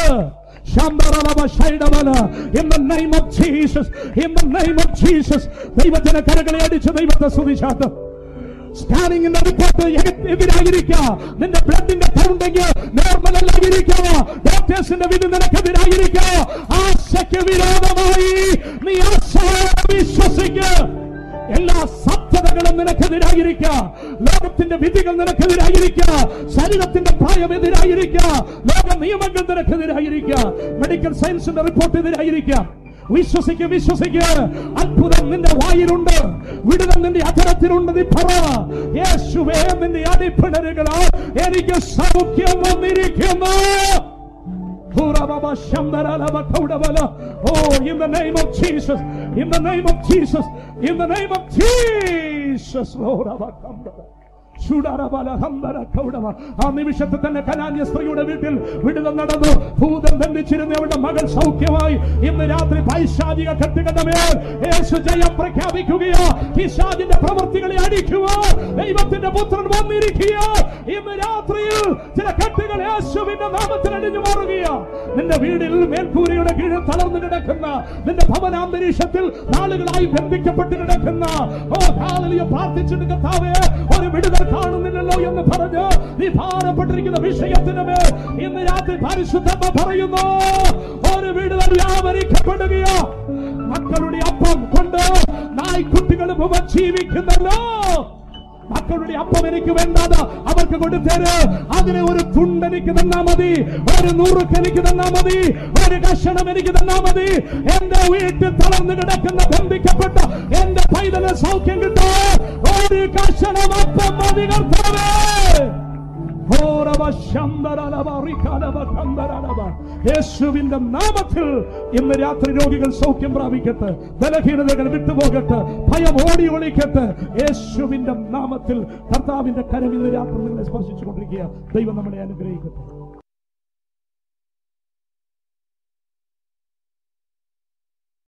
ശാന്തറളവ ശൈഡവല. In the name of Jesus, in the name of Jesus, ദൈവജന കരകളെ അടിച്ച് ദൈവത്തെ സ്തുതിച്ചാട്ട് സ്കാനിങ്ങിന്റെ റിപ്പോർട്ട് എതിരായിരിക്കുക നിന്റെ ബ്ലഡിന്റെ കൗണ്ടെങ്കിൽ നോർമൽ അല്ലായിരിക്കുക ഡോക്ടേഴ്സിന്റെ വിധി നിനക്കെതിരായിരിക്കുക ആശയ്ക്ക് വിരോധമായി നീ ആശയെ വിശ്വസിക്കുക എല്ലാ സാധ്യതകളും നിനക്കെതിരായിരിക്കുക ലോകത്തിന്റെ വിധികൾ നിനക്കെതിരായിരിക്കുക ശരീരത്തിന്റെ പ്രായം എതിരായിരിക്കുക ലോക നിയമങ്ങൾ നിനക്കെതിരായിരിക്കുക മെഡിക്കൽ സയൻസിന്റെ റിപ്പോർട്ട് എതിരായിരിക്കുക വിശ്വസിക്കുക വിശ്വസിക്കുക അത്ഭുതം നിന്റെ വായിലുണ്ട് വിടുതൽ നിന്റെ അധരത്തിലുണ്ട് നീ പറ യേശുവേ നിന്റെ അടിപ്പിണരുകളാൽ എനിക്ക് സൗഖ്യം വന്നിരിക്കുന്നു Oh, in the name of Jesus, in the name of Jesus, in the name of Jesus, Lord, ചുടറബല ഹന്തര കൗടമ. ആ നിമിഷത്തിൽ തന്നെ കനാന്യ സ്ത്രീയുടെ വീട്ടിൽ വിടുതൽ നടന്നു ഭൂതം ബന്ധിച്ചിരുന്ന അവരുടെ മകൾ സൗഖ്യമായി ഇന്ന് രാത്രി പൈശാചിക കെട്ടുകളുടെ മേൽ യേശു ജയം പ്രഖ്യാപിക്കുകയോ പിശാചിന്റെ പ്രവൃത്തികളെ അടിക്കുക ദൈവത്തിന്റെ പുത്രൻ വന്നിരിക്കുക ഇന്ന് രാത്രിയിൽ ചില കെട്ടുകൾ യേശുവിന്റെ നാമത്തിൽ അടിഞ്ഞു മാറുകയോ നിന്റെ വീടിൽ മേൽക്കൂരയുടെ കീഴിൽ തളർന്നു കിടക്കുന്ന നിന്റെ ഭവനാന്തരീക്ഷത്തിൽ നാളുകളായി ബന്ധിക്കപ്പെട്ട് കിടക്കുന്ന ഓ കാലലിയ പ്രാർത്ഥിച്ചിട്ട് കർത്താവേ ഒരു വിടുതൽ കാണുന്നില്ലല്ലോ എന്ന് പറഞ്ഞ് നീ ഭാരപ്പെട്ടിരിക്കുന്ന വിഷയത്തിന് മേൽ ഇന്ന് രാത്രി പരിശുദ്ധമ്മ പറയുന്നു ഒരു വിടുതൽ വ്യാപരിക്കപ്പെടുകയോ മക്കളുടെ അപ്പം കൊണ്ട് നായ്ക്കുട്ടികൾ ഉപജീവിക്കുന്നല്ലോ മക്കളുടെ അപ്പം എനിക്ക് വേണ്ടാതെ അവർക്ക് കൊടുത്തേര് അതിന് ഒരു തുണ്ട് എനിക്ക് തന്നാ മതി ഒരു നൂറുക്ക് എനിക്ക് തന്നാ മതി ഒരു കഷണം എനിക്ക് തന്നാ മതി എന്റെ വീട്ടിൽ തളർന്നു കിടക്കുന്ന ബന്ധിക്കപ്പെട്ട എന്റെ പൈതല് സൗഖ്യം കിട്ടോ ഒരു കഷണം അപ്പം മതി കർത്താവേ ഘോരവ ശന്തരനവ റിക്കനവ കന്തരനവ. യേശുവിന്റെ നാമത്തിൽ ഇന്ന് രാത്രി രോഗികൾ സൗഖ്യം പ്രാപിക്കട്ടെ ബലഹീനതകൾ വിട്ടുപോകട്ടെ ഭയം ഓടി ഒളിക്കട്ടെ യേശുവിന്റെ നാമത്തിൽ കർത്താവിന്റെ കരം ഇന്ന് രാത്രി നിങ്ങളെ സ്പർശിച്ചുകൊണ്ടിരിക്കുക ദൈവം നമ്മളെ അനുഗ്രഹിക്കട്ടെ